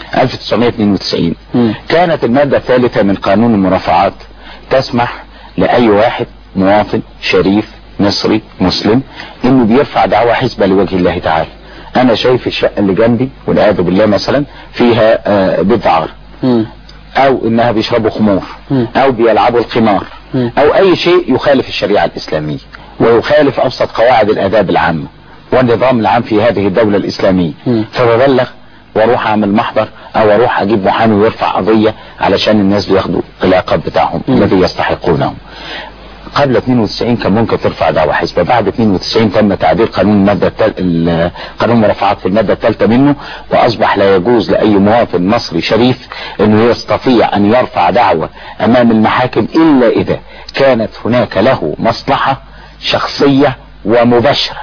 1992 كانت المادة الثالثة من قانون المرافعات تسمح لأي واحد مواطن شريف مصري مسلم انه بيرفع دعوة حسبة لوجه الله تعالى انا شايف الشقة اللي جنبي والعياذ بالله مثلا فيها آه بيت عار او انها بيشربوا خمور او بيلعبوا القمار او اي شيء يخالف الشريعة الاسلامية ويخالف ابسط قواعد الاداب العامة والنظام العام في هذه الدولة الاسلامية فببلغ واروح اعمل محضر او اروح اجيب محامي ويرفع قضية علشان الناس بياخدوا العقاب بتاعهم الذي يستحقونه قبل 92 كان ممكن ترفع دعوة حزبة بعد 92 تم تعديل قانون المادة التل... ال- قانون المرافعات في المادة الثالثة منه واصبح لا يجوز لاي مواطن مصري شريف انه يستطيع ان يرفع دعوة امام المحاكم الا اذا كانت هناك له مصلحة شخصية ومباشرة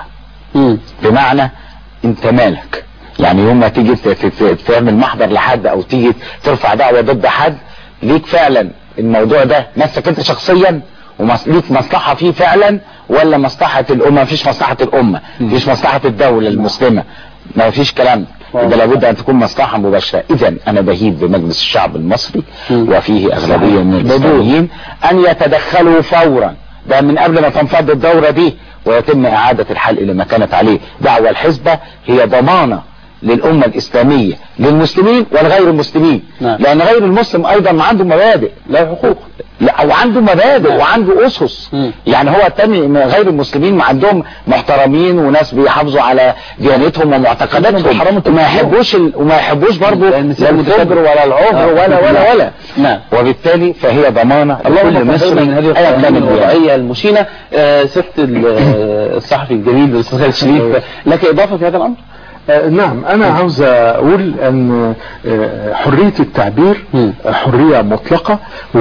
بمعنى انت مالك يعني يوم ما تيجي ت- ت- تعمل محضر لحد او تيجي ترفع دعوة ضد حد ليك فعلا الموضوع ده مسك انت شخصيا وليك مصلحة فيه فعلا ولا مصلحة الأمة مفيش مصلحة الأمة مفيش مصلحة الدولة المسلمة ما فيش كلام ده لابد أن تكون مصلحة مباشرة إذا أنا بهيد بمجلس الشعب المصري وفيه أغلبية من الإسلاميين أن يتدخلوا فورا ده من قبل ما تنفض الدورة دي ويتم إعادة الحل إلى ما كانت عليه دعوة الحزبة هي ضمانة للأمة الإسلامية للمسلمين والغير المسلمين نعم. لأن غير المسلم أيضا عنده مبادئ له حقوق لا وعنده مبادئ وعنده أسس يعني هو التاني غير المسلمين ما عندهم محترمين وناس بيحافظوا على ديانتهم ومعتقداتهم وما يحبوش ال... وما يحبوش برضه لا الفجر ولا العذر ولا ولا ولا نعم وبالتالي فهي ضمانة اللهم لكل فهمنا مصري من هذه أيا كان القوانين الدين. الوضعية المشينة آه، ست ال- آه، الصحفي الجليل الاستاذ خالد شريف لك اضافة في هذا الامر؟ آه، نعم انا عاوز اقول ان آه، حرية التعبير آه، حرية مطلقة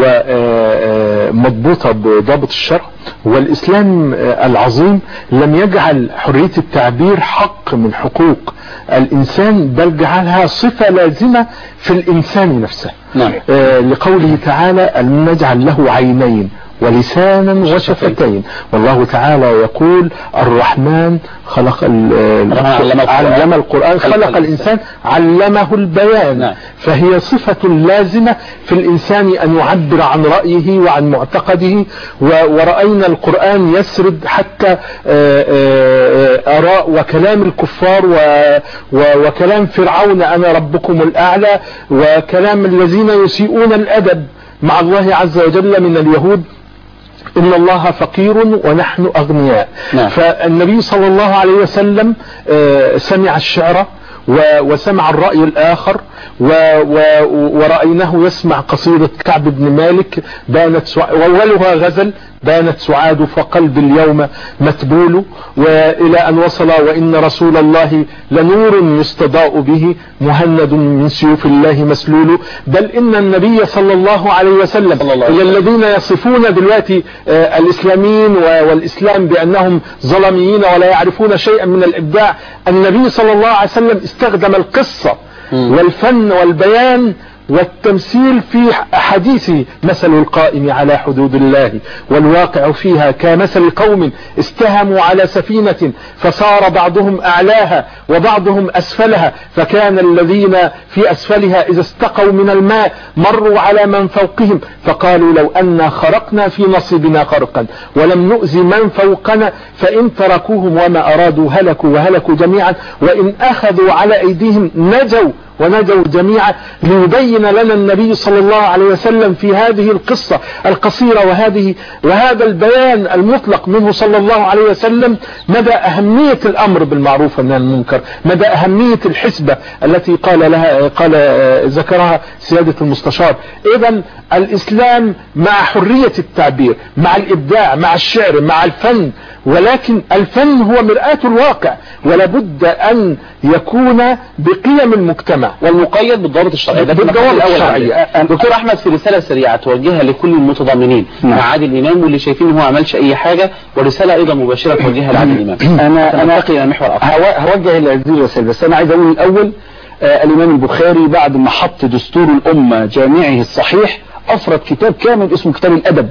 ومضبوطة بضابط الشرع والاسلام آه، العظيم لم يجعل حرية التعبير حق من حقوق الانسان بل جعلها صفة لازمة في الانسان نفسه نعم آه، لقوله تعالى ألم نجعل له عينين ولسانا وشفتين والله تعالى يقول الرحمن خلق ال- الرحمن علم القرآن. علم القرآن خلق خلق الإنسان علمه البيان نعم. فهي صفة لازمة في الإنسان أن يعبر عن رأيه وعن معتقده و- ورأينا القرآن يسرد حتى آه، آه، آراء وكلام الكفار و- و- وكلام فرعون أنا ربكم الأعلى وكلام الذين يسيئون الأدب مع الله عز وجل من اليهود إن الله فقير ونحن أغنياء نعم. فالنبي صلى الله عليه وسلم آه، سمع الشعر و- وسمع الرأي الآخر و- و- ورأيناه يسمع قصيدة كعب بن مالك بانت سع... وأولها غزل بانت سعاد فقلب اليوم متبول وإلى أن وصل وإن رسول الله لنور يستضاء به مهند من سيوف الله مسلول بل إن النبي صلى الله عليه وسلم إلى الذين يصفون دلوقتي آه، الإسلاميين و- والإسلام بأنهم ظلميين ولا يعرفون شيئا من الإبداع النبي صلى الله عليه وسلم استخدم القصة والفن والبيان والتمثيل في حديثه مثل القائم على حدود الله والواقع فيها كمثل قوم استهموا على سفينة فصار بعضهم أعلاها وبعضهم أسفلها فكان الذين في أسفلها إذا استقوا من الماء مروا على من فوقهم فقالوا لو أنا خرقنا في نصيبنا خرقا ولم نؤذي من فوقنا فإن تركوهم وما أرادوا هلكوا وهلكوا جميعا وإن أخذوا على أيديهم نجوا ونجوا جميعا ليبين لنا النبي صلى الله عليه وسلم في هذه القصة القصيرة وهذه وهذا البيان المطلق منه صلى الله عليه وسلم مدى أهمية الأمر بالمعروف والنهي عن المنكر مدى أهمية الحسبة التي قال لها قال ذكرها سيادة المستشار إذا الإسلام مع حرية التعبير مع الإبداع مع الشعر مع الفن ولكن الفن هو مرآة الواقع ولابد أن يكون بقيم المجتمع والمقيد بالضوابط الشرعية ده بالضوابط المقام الأول الشرعية. عندي. دكتور أحمد في رسالة سريعة توجهها لكل المتضامنين مع عادل إمام واللي شايفين إن هو ما عملش أي حاجة ورسالة أيضا مباشرة توجهها لعادل إمام انا انا ننتقل إلى محور آخر هو- هوجه لهذه الرسائل بس انا عايز اقول الاول آه الامام البخاري بعد ما حط دستور الامه جامعه الصحيح افرد كتاب كامل اسمه كتاب الادب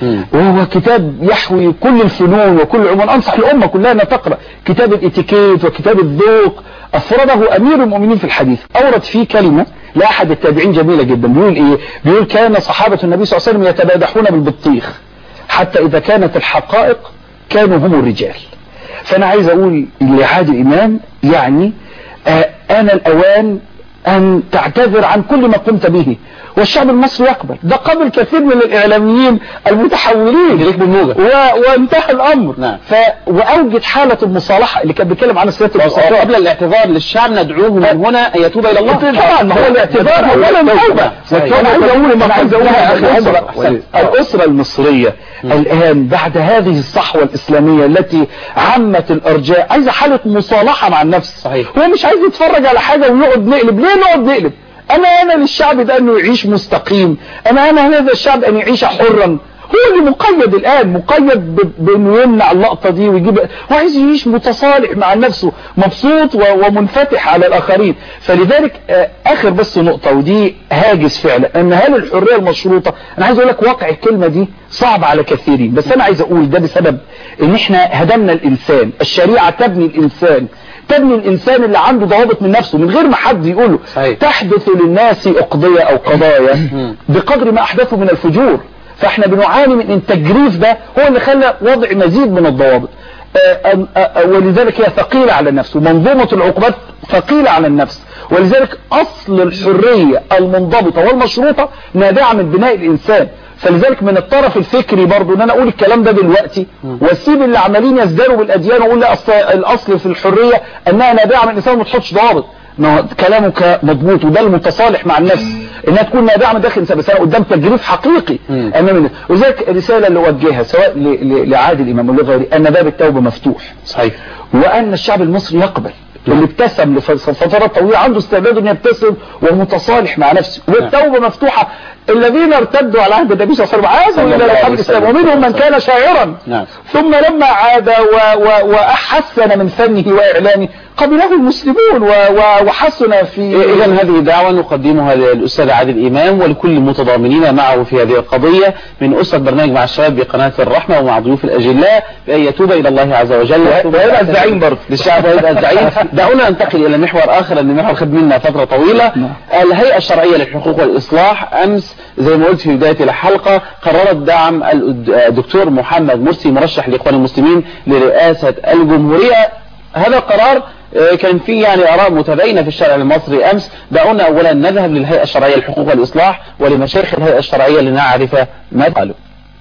وهو كتاب يحوي كل الفنون وكل العلوم انصح الامه كلها انها تقرا كتاب الاتيكيت وكتاب الذوق افرده امير المؤمنين في الحديث اورد فيه كلمه لاحد التابعين جميله جدا بيقول ايه بيقول كان صحابه النبي صلى الله عليه وسلم يتبادحون بالبطيخ حتى اذا كانت الحقائق كانوا هم الرجال فانا عايز اقول لعادل امام يعني آه انا الاوان ان تعتذر عن كل ما قمت به والشعب المصري يقبل ده قبل كثير من الاعلاميين المتحولين و... وانتهى الامر نعم. ف... واوجد حاله المصالحه اللي كان بيتكلم عنها سياده المستشار قبل الاعتذار للشعب ندعوه من هنا أن يتوب إلى الله طبعا ما هو الاعتذار اولا توبه صحيح. انا عايز اقول انا عايز اقول يا اخي الأسرة. الاسره الاسره المصريه الان بعد هذه الصحوه الاسلاميه التي عمت الارجاء عايزه حاله مصالحه مع النفس صحيح. هو مش عايز يتفرج على حاجه ونقعد نقلب ليه نقعد نقلب انا انا للشعب ده انه يعيش مستقيم انا انا هذا الشعب ان يعيش حرا هو اللي مقيد الان مقيد ب- بانه يمنع اللقطه دي ويجيب وعايز يعيش متصالح مع نفسه مبسوط و- ومنفتح على الاخرين فلذلك آه، اخر بس نقطه ودي هاجس فعلا ان هل الحريه المشروطه انا عايز اقول لك واقع الكلمه دي صعب على كثيرين بس انا عايز اقول ده بسبب ان احنا هدمنا الانسان الشريعه تبني الانسان تبني الانسان اللي عنده ضوابط من نفسه من غير ما حد يقوله صحيح. تحدث للناس اقضيه او قضايا بقدر ما احدثه من الفجور فاحنا بنعاني من ان التجريف ده هو اللي خلى وضع مزيد من الضوابط آه، آه، آه، ولذلك هي ثقيلة على النفس ومنظومة العقوبات ثقيلة على النفس ولذلك أصل الحرية المنضبطة والمشروطة نابعة من بناء الإنسان فلذلك من الطرف الفكري برضو ان انا اقول الكلام ده دلوقتي واسيب اللي عمالين يزدانوا بالاديان واقول لا أصل الاصل في الحريه انها نابعه من الانسان وما تحطش ضوابط ما هو كلامك مضبوط وده المتصالح مع النفس انها تكون نابعه من داخل الانسان بس انا قدام تجريف حقيقي امام الناس ولذلك الرساله اللي اوجهها سواء ل- ل- لعادل امام ولا غيره ان باب التوبه مفتوح صحيح وان الشعب المصري يقبل اللي ابتسم لفترات طويله عنده استعداد انه يبتسم ومتصالح مع نفسه والتوبه مفتوحه الذين ارتدوا على عهد النبي صلى الله عليه وسلم عادوا الى الله الحق عليه الاسلام وسلم. ومنهم من كان شاعرا نعم. ثم لما عاد و و وحسن من فنه واعلامه قبله المسلمون و و وحسن في إذا هذه دعوة نقدمها للأستاذ عادل إمام ولكل المتضامنين معه في هذه القضية من أسرة برنامج مع الشباب بقناة الرحمة ومع ضيوف الأجلاء بأن يتوب إلى الله عز وجل ويبقى الزعيم برضه. للشعب ويبقى الزعيم دعونا ننتقل إلى محور آخر لأن المحور خد منا فترة طويلة الهيئة الشرعية للحقوق والإصلاح أمس زي ما قلت في بداية الحلقة قررت دعم الدكتور محمد مرسي مرشح لإخوان المسلمين لرئاسة الجمهورية هذا القرار آه، كان فيه يعني آراء متباينة في الشارع المصري أمس دعونا أولا نذهب للهيئة الشرعية للحقوق والإصلاح ولمشايخ الهيئة الشرعية لنعرف ما قالوا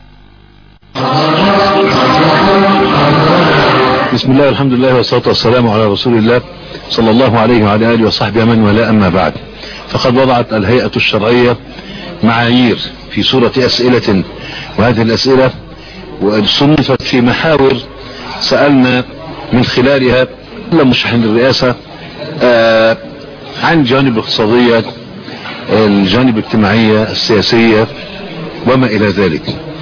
بسم الله والحمد لله والصلاة والسلام على رسول الله صلى الله عليه وعلى آله وصحبه من ولا أما بعد فقد وضعت الهيئة الشرعية معايير في صورة أسئلة وهذه الأسئلة صنفت في محاور سألنا من خلالها كل مرشحين للرئاسة آه عن الجوانب الاقتصادية الجوانب الاجتماعية السياسية وما إلى ذلك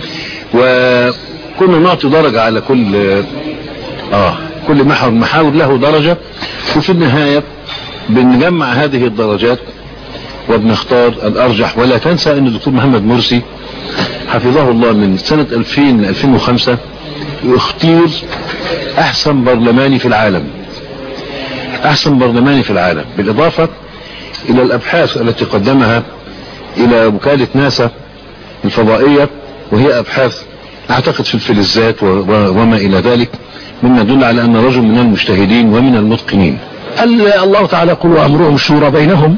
وكنا نعطي درجة على كل اه كل محور محاور له درجة وفي النهاية بنجمع هذه الدرجات وبنختار الارجح ولا تنسى ان الدكتور محمد مرسي حفظه الله من سنة 2000 ل 2005 اختير احسن برلماني في العالم احسن برلماني في العالم بالاضافة الى الابحاث التي قدمها الى وكالة ناسا الفضائية وهي ابحاث اعتقد في الفلزات و- و- وما الى ذلك مما يدل على ان رجل من المجتهدين ومن المتقنين قال الله تعالى قل وامرهم شورى بينهم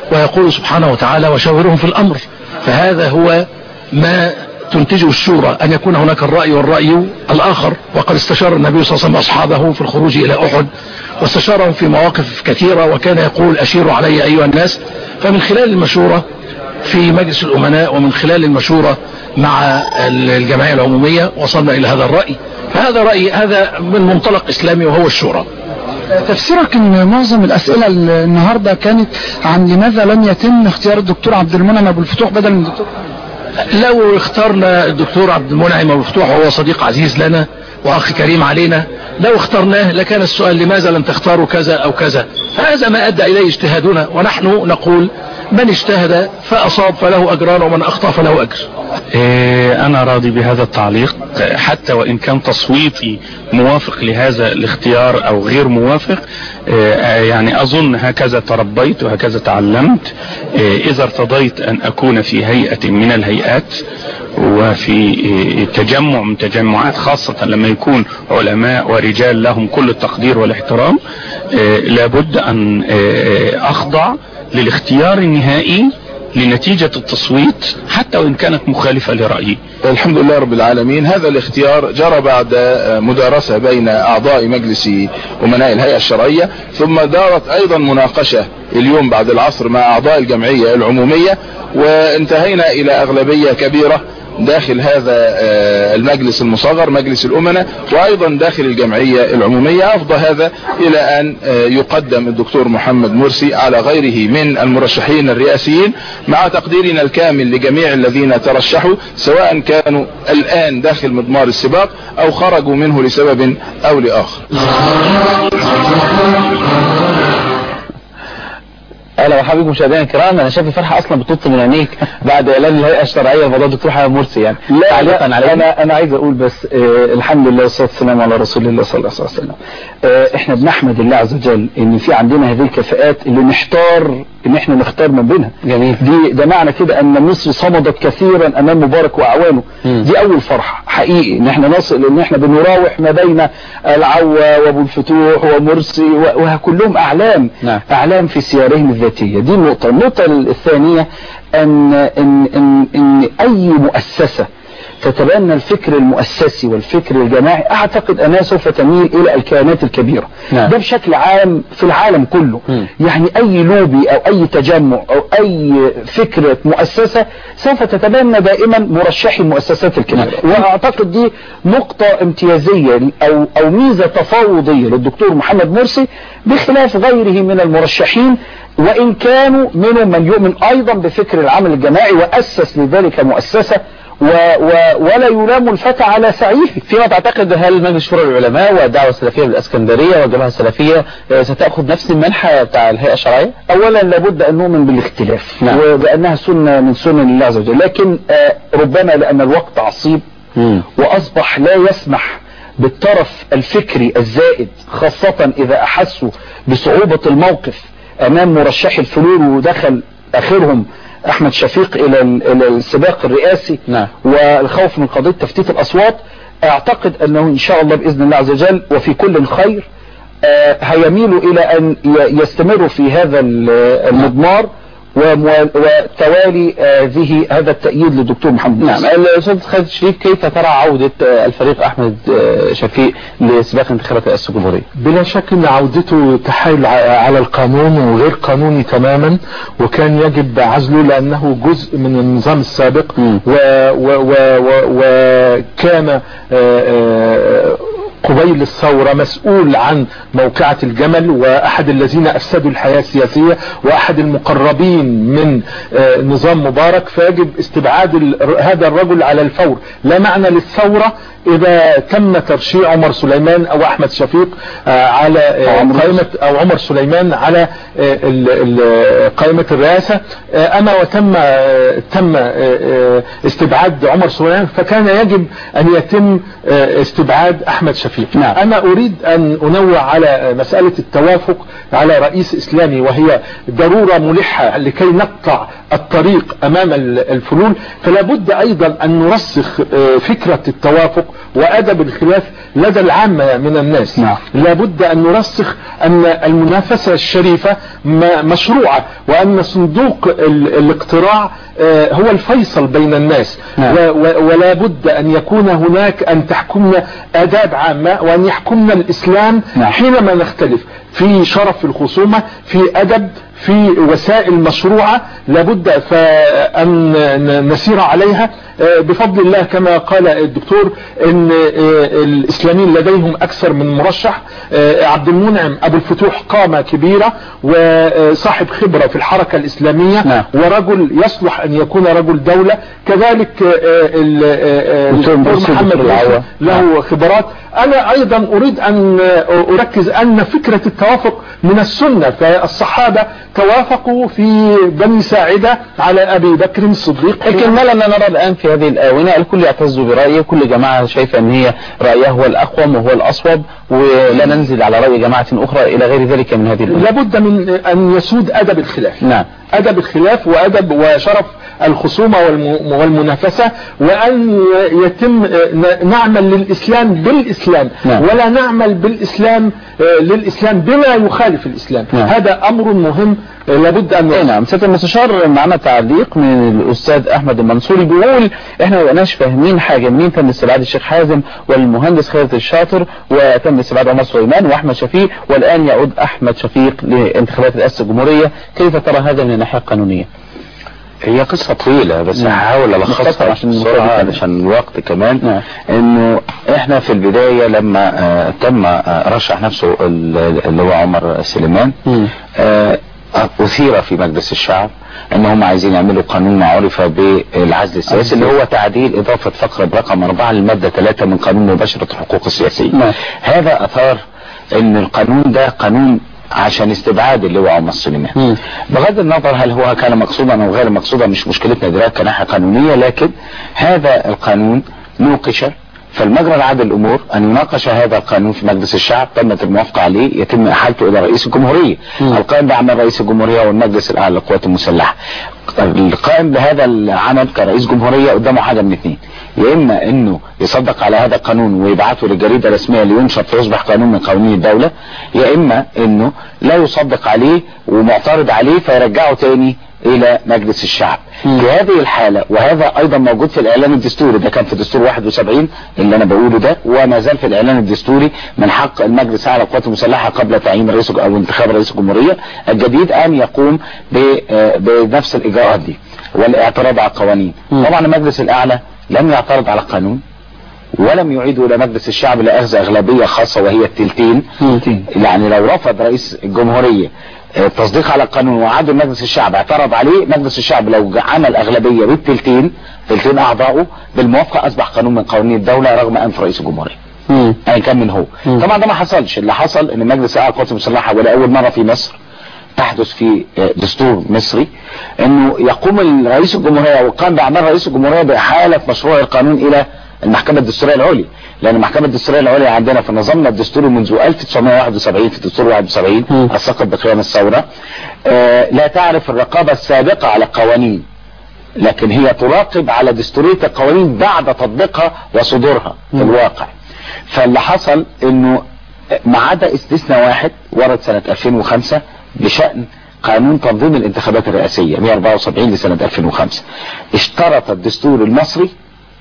ويقول سبحانه وتعالى وشاورهم في الأمر فهذا هو ما تنتجه الشورى أن يكون هناك الرأي والرأي الآخر وقد استشار النبي صلى الله عليه وسلم أصحابه في الخروج إلى أحد واستشارهم في مواقف كثيرة وكان يقول أشيروا علي أيها الناس فمن خلال المشورة في مجلس الأمناء ومن خلال المشورة مع الجمعية العمومية وصلنا إلى هذا الرأي فهذا رأي هذا من منطلق إسلامي وهو الشورى تفسيرك ان معظم الاسئله النهارده كانت عن لماذا لم يتم اختيار الدكتور عبد المنعم ابو الفتوح بدل من الدكتور لو اخترنا الدكتور عبد المنعم ابو الفتوح وهو صديق عزيز لنا واخ كريم علينا لو اخترناه لكان السؤال لماذا لم تختاروا كذا او كذا فهذا ما ادى اليه اجتهادنا ونحن نقول من اجتهد فاصاب فله اجران ومن اخطا فله اجر إيه، أنا راضي بهذا التعليق حتى وإن كان تصويتي موافق لهذا الاختيار أو غير موافق إيه، يعني أظن هكذا تربيت وهكذا تعلمت إيه، إذا ارتضيت أن أكون في هيئة من الهيئات وفي تجمع من تجمعات خاصة لما يكون علماء ورجال لهم كل التقدير والاحترام لابد أن أخضع للاختيار النهائي لنتيجة التصويت حتى وإن كانت مخالفة لرأيي الحمد لله رب العالمين هذا الاختيار جرى بعد مدارسة بين أعضاء مجلس أمناء الهيئة الشرعية ثم دارت أيضا مناقشة اليوم بعد العصر مع أعضاء الجمعية العمومية وانتهينا إلى أغلبية كبيرة داخل هذا المجلس المصغر مجلس الأمناء وأيضا داخل الجمعية العمومية أفضى هذا إلى أن يقدم الدكتور محمد مرسي على غيره من المرشحين الرئاسيين مع تقديرنا الكامل لجميع الذين ترشحوا سواء كانوا الآن داخل مضمار السباق أو خرجوا منه لسبب أو لآخر اهلا ومرحبا بكم مشاهدينا الكرام انا شايف الفرحه اصلا بتنط من عينيك بعد اعلان الهيئه الشرعيه لموضوع الدكتور حامد مرسي يعني لا تعليقا لا على انا انا عايز اقول بس آه الحمد لله والصلاه والسلام على رسول الله صلى الله عليه وسلم آه احنا بنحمد الله عز وجل ان في عندنا هذه الكفاءات اللي نحتار ان احنا نختار من بينها جميل دي ده معنى كده ان مصر صمدت كثيرا امام مبارك واعوانه مم. دي اول فرحه حقيقي ان احنا نصل ان احنا بنراوح ما بين العوا وابو الفتوح ومرسي و- وكلهم اعلام نعم. اعلام في سيارهم الذاتيه دي النقطه النقطه الثانيه ان ان ان, إن اي مؤسسه تتبنى الفكر المؤسسي والفكر الجماعي اعتقد انها سوف تميل الى الكيانات الكبيره نعم. ده بشكل عام في العالم كله مم. يعني اي لوبي او اي تجمع او اي فكرة مؤسسة سوف تتبنى دائما مرشحي المؤسسات الكبيرة واعتقد دي نقطة امتيازية او او ميزة تفاوضية للدكتور محمد مرسي بخلاف غيره من المرشحين وان كانوا منهم من يؤمن ايضا بفكر العمل الجماعي واسس لذلك مؤسسة و و ولا يلام الفتى على سعيه فيما تعتقد هل مجلس شورى العلماء والدعوة السلفية بالاسكندرية والجماعة السلفية آه، ستأخذ نفس المنحى بتاع الهيئة الشرعية؟ اولا لابد ان نؤمن بالاختلاف نعم. وبانها سنه من سنن الله عز وجل لكن آه، ربما لان الوقت عصيب واصبح لا يسمح بالطرف الفكري الزائد خاصة اذا احسوا بصعوبة الموقف امام مرشحي الفلول ودخل اخرهم احمد شفيق الى ال- إلى السباق الرئاسي نعم. والخوف من قضية تفتيت الاصوات اعتقد انه ان شاء الله باذن الله عز وجل وفي كل خير آه، هيميلوا الى ان ي- يستمروا في هذا ال- المضمار ومو- وتوالي هذه هذا التأييد للدكتور محمد نعم نعم الاستاذ خالد شريف كيف ترى عودة آه، الفريق احمد آه، شفيق لسباق انتخابات رئاسة الجمهورية؟ بلا شك ان عودته تحايل ع- على القانون وغير قانوني تماما وكان يجب عزله لانه جزء من النظام السابق و و و و وكان آه، آه، قبيل الثورة مسؤول عن موقعة الجمل وأحد الذين أفسدوا الحياة السياسية وأحد المقربين من آه، نظام مبارك فيجب استبعاد ال- هذا الرجل على الفور لا معنى للثورة إذا تم ترشيح عمر سليمان أو أحمد شفيق آه، على آه، قائمة أو عمر سليمان على آه، ال- ال- قائمة الرئاسة آه، أما وتم آه، تم آه، آه، استبعاد عمر سليمان فكان يجب أن يتم آه، استبعاد أحمد شفيق نعم. أنا أريد أن أنوع على مسألة التوافق على رئيس إسلامي وهي ضرورة ملحة لكي نقطع الطريق أمام ال- الفلول فلا بد أيضا أن نرسخ آه، فكرة التوافق وادب الخلاف لدى العامة من الناس نعم. لابد ان نرسخ ان المنافسة الشريفة م- مشروعة وان صندوق ال- الاقتراع آه، هو الفيصل بين الناس نعم. و- و- ولا بد ان يكون هناك ان تحكمنا اداب عامة وان يحكمنا الاسلام نعم. حينما نختلف في شرف الخصومة في ادب في وسائل مشروعة لابد فأن ن- نسير عليها آه، بفضل الله كما قال الدكتور ان آه، الاسلاميين لديهم اكثر من مرشح آه، عبد المنعم ابو الفتوح قامة كبيرة وصاحب خبرة في الحركة الاسلامية نعم. ورجل يصلح ان يكون رجل دولة كذلك آه، ال- آه، دكتور الدكتور مرسي، محمد دكتور يوسف العوا. له خبرات انا ايضا اريد ان اركز ان فكرة التوافق من السنة فالصحابة توافقوا في بني ساعدة على ابي بكر الصديق لكن ما لنا نرى الآن في هذه الآونة الكل يعتز برأيه كل جماعة شايفة أن هي رأيها هو الأقوم وهو الأصوب ولا ننزل على رأي جماعة أخرى إلى غير ذلك من هذه الأمور لابد من ان يسود ادب الخلاف نعم ادب الخلاف وادب وشرف الخصومة والم- والمنافسة وان يتم ن- نعمل للاسلام بالاسلام نعم. ولا نعمل بالاسلام آه، للاسلام بما يخالف الاسلام نعم. هذا امر مهم آه، لابد ان اي نعم سيادة المستشار معنا تعليق من الاستاذ احمد المنصوري بيقول احنا ما بقناش فاهمين حاجه منين تم استبعاد الشيخ حازم والمهندس خالد الشاطر وتم استبعاد عمر سليمان واحمد شفيق والان يعود احمد شفيق لانتخابات رئاسه الجمهوريه كيف ترى هذا من الناحيه القانونيه؟ هي قصة طويلة بس نعم. هحاول مختصر الخصها عشان بسرعة المشاهد علشان الوقت كمان نعم. انه احنا في البداية لما آه تم آه رشح نفسه ال- اللي هو عمر سليمان آه اثير في مجلس الشعب ان هم عايزين يعملوا قانون ما عرف بالعزل السياسي اللي هو تعديل اضافة فقرة برقم اربعة للمادة ثلاثة من قانون مباشرة الحقوق السياسية نعم. هذا اثار ان القانون ده قانون عشان استبعاد اللي هو عمر سليمان بغض النظر هل هو كان مقصودا او غير مقصودا مش مشكلتنا دلوقتي كناحيه قانونيه لكن هذا القانون نوقش فالمجرى العادل الامور ان يناقش هذا القانون في مجلس الشعب تمت الموافقه عليه يتم احالته الى رئيس الجمهوريه القائم بعمل رئيس الجمهوريه والمجلس الاعلى للقوات المسلحه القائم بهذا العمل كرئيس جمهوريه قدامه حاجه من اثنين يا اما انه يصدق على هذا القانون ويبعته للجريده الرسميه لينشر فيصبح قانون من قوانين الدوله يا اما انه لا يصدق عليه ومعترض عليه فيرجعه تاني الى مجلس الشعب في هذه الحالة وهذا ايضا موجود في الاعلان الدستوري ده كان في دستور 71 اللي انا بقوله ده وما زال في الاعلان الدستوري من حق المجلس الاعلى للقوات المسلحة قبل تعيين رئيس او انتخاب رئيس الجمهورية الجديد ان يقوم ب- آه، بنفس الاجراءات دي والاعتراض على القوانين طبعا المجلس الاعلى لم يعترض على القانون ولم يعيدوا الى مجلس الشعب لاخذ اغلبيه خاصه وهي التلتين يعني لو رفض رئيس الجمهوريه آه، التصديق على القانون وعاد مجلس الشعب اعترض عليه مجلس الشعب لو عمل اغلبيه بالتلتين تلتين اعضائه بالموافقه اصبح قانون من قوانين الدوله رغم انف رئيس الجمهوريه ايا كان من هو طبعا ده ما حصلش اللي حصل ان مجلس الاعلى للقوات المسلحه ولاول مره في مصر تحدث في آه، دستور مصري انه يقوم رئيس الجمهوريه وقام باعمال رئيس الجمهوريه باحاله مشروع القانون الى المحكمه الدستوريه العليا لان المحكمه الدستوريه العليا عندنا في نظامنا الدستوري منذ 1971 في دستور 71 الساقط بقيام الثوره آه، لا تعرف الرقابه السابقه على القوانين لكن هي تراقب على دستورية القوانين بعد تطبيقها وصدورها في الواقع فاللي حصل انه ما عدا استثناء واحد ورد سنة 2005 بشأن قانون تنظيم الانتخابات الرئاسية 174 لسنة 2005 اشترط الدستور المصري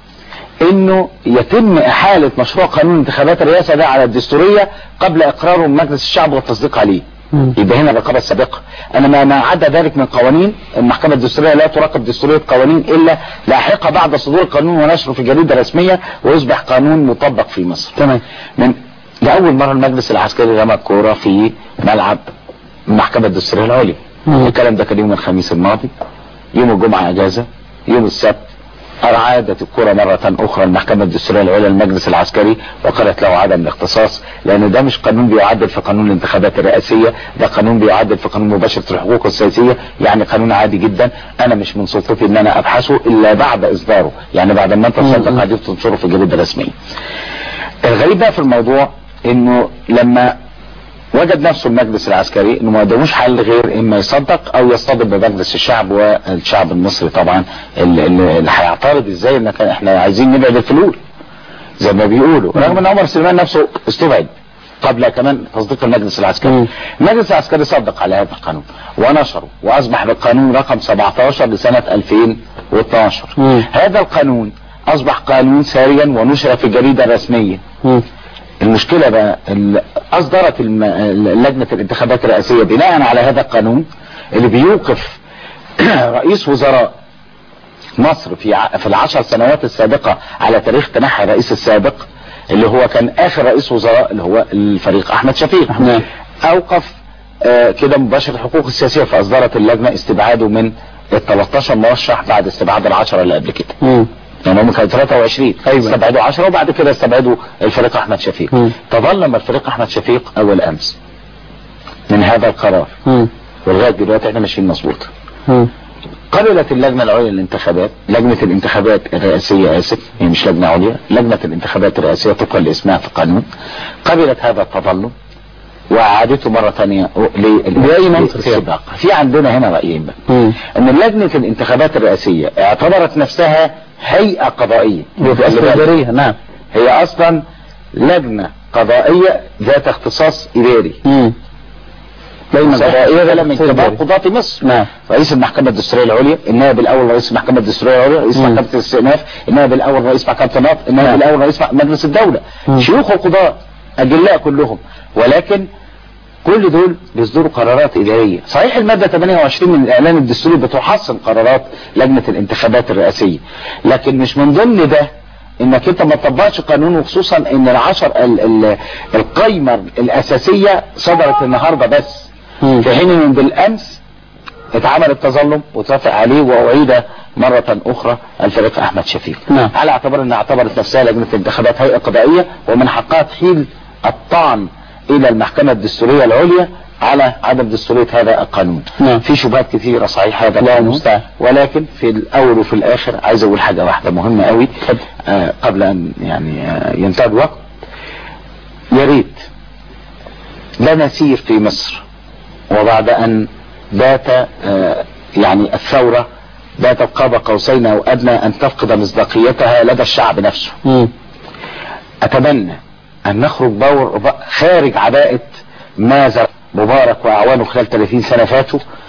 انه يتم احالة مشروع قانون انتخابات الرئاسة ده على الدستورية قبل اقراره من مجلس الشعب والتصديق عليه يبقى هنا الرقابة السابقة انا ما ما عدا ذلك من قوانين المحكمة الدستورية لا تراقب دستورية قوانين الا لاحقة بعد صدور القانون ونشره في جريدة رسمية ويصبح قانون مطبق في مصر تمام من لأول مرة المجلس العسكري رمى الكورة في ملعب المحكمة الدستورية العليا الكلام ده كان يوم الخميس الماضي يوم الجمعة اجازة يوم السبت أعادت الكرة مرة أخرى المحكمة الدستورية العليا للمجلس العسكري وقالت له عدم الاختصاص لأن ده مش قانون بيعدل في قانون الانتخابات الرئاسية ده قانون بيعدل في قانون مباشرة الحقوق السياسية يعني قانون عادي جدا أنا مش من سلطتي إن أنا أبحثه إلا بعد إصداره يعني بعد ما أنت تصدق عليه وتنشره في الجريدة الرسمية الغريب بقى في الموضوع إنه لما وجد نفسه المجلس العسكري انه ما قدموش حل غير اما يصدق او يصطدم بمجلس الشعب والشعب المصري طبعا اللي, اللي اللي هيعترض ازاي ان كان احنا عايزين نبعد الفلول زي ما بيقولوا رغم ان عمر سليمان نفسه استبعد قبل كمان تصديق المجلس العسكري المجلس العسكري صدق على هذا القانون ونشره واصبح بالقانون رقم 17 لسنة 2012 هذا القانون اصبح قانون ساريا ونشر في الجريدة الرسمية المشكلة بقى ال- اصدرت الم- لجنة الانتخابات الرئاسية بناء على هذا القانون اللي بيوقف رئيس وزراء مصر في ع- في العشر سنوات السابقة على تاريخ تنحي الرئيس السابق اللي هو كان اخر رئيس وزراء اللي هو الفريق احمد شفيق اوقف آه كده مباشر الحقوق السياسية فاصدرت اللجنة استبعاده من ال 13 مرشح بعد استبعاد العشرة اللي قبل كده يعني هم كانوا 23 أيوة. استبعدوا 10 وبعد كده استبعدوا الفريق احمد شفيق تظلم الفريق احمد شفيق اول امس من هذا القرار ولغايه دلوقتي احنا ماشيين مظبوط قبلت اللجنة العليا للانتخابات لجنة الانتخابات الرئاسية اسف هي مش لجنة عليا لجنة الانتخابات الرئاسية طبقا لاسمها في القانون قبلت هذا التظلم واعادته مرة ثانية بأي منطق للسباق في عندنا هنا رأيين بقى ان لجنة الانتخابات الرئاسية اعتبرت نفسها هيئة قضائية استئجارية نعم هي اصلا لجنة قضائية ذات اختصاص اداري لجنة قضائية ولا من كبار قضاة مصر نعم رئيس المحكمة الدستورية العليا النائب الأول رئيس المحكمة الدستورية العليا رئيس محكمة الاستئناف النائب الأول رئيس محكمة النقض النائب الأول رئيس مح- مجلس الدولة شيوخ القضاة أجلاء كلهم ولكن كل دول بيصدروا قرارات إدارية صحيح المادة 28 من الإعلان الدستوري بتحصن قرارات لجنة الانتخابات الرئاسية لكن مش من ضمن ده انك انت ما تطبقش قانون وخصوصا ان العشر ال ال القايمة الاساسية صدرت النهاردة بس في حين ان بالامس اتعمل التظلم واتوافق عليه واعيد مرة اخرى الفريق احمد شفيق نعم. على اعتبار انها اعتبرت نفسها لجنة الانتخابات هيئة قضائية ومن حقها تحيل الطعن الى المحكمة الدستورية العليا على عدم دستورية هذا القانون نعم. في شبهات كثيرة صحيح هذا الله القانون المستعان. ولكن في الاول وفي الاخر عايز اقول حاجة واحدة مهمة قوي آه قبل ان يعني آه ينتهي الوقت يا ريت لا نسير في مصر وبعد ان بات آه يعني الثورة باتت قاب قوسين او ادنى ان تفقد مصداقيتها لدى الشعب نفسه اتمنى ان نخرج بور خارج عباءة ما زرع مبارك واعوانه خلال 30 سنة فاتوا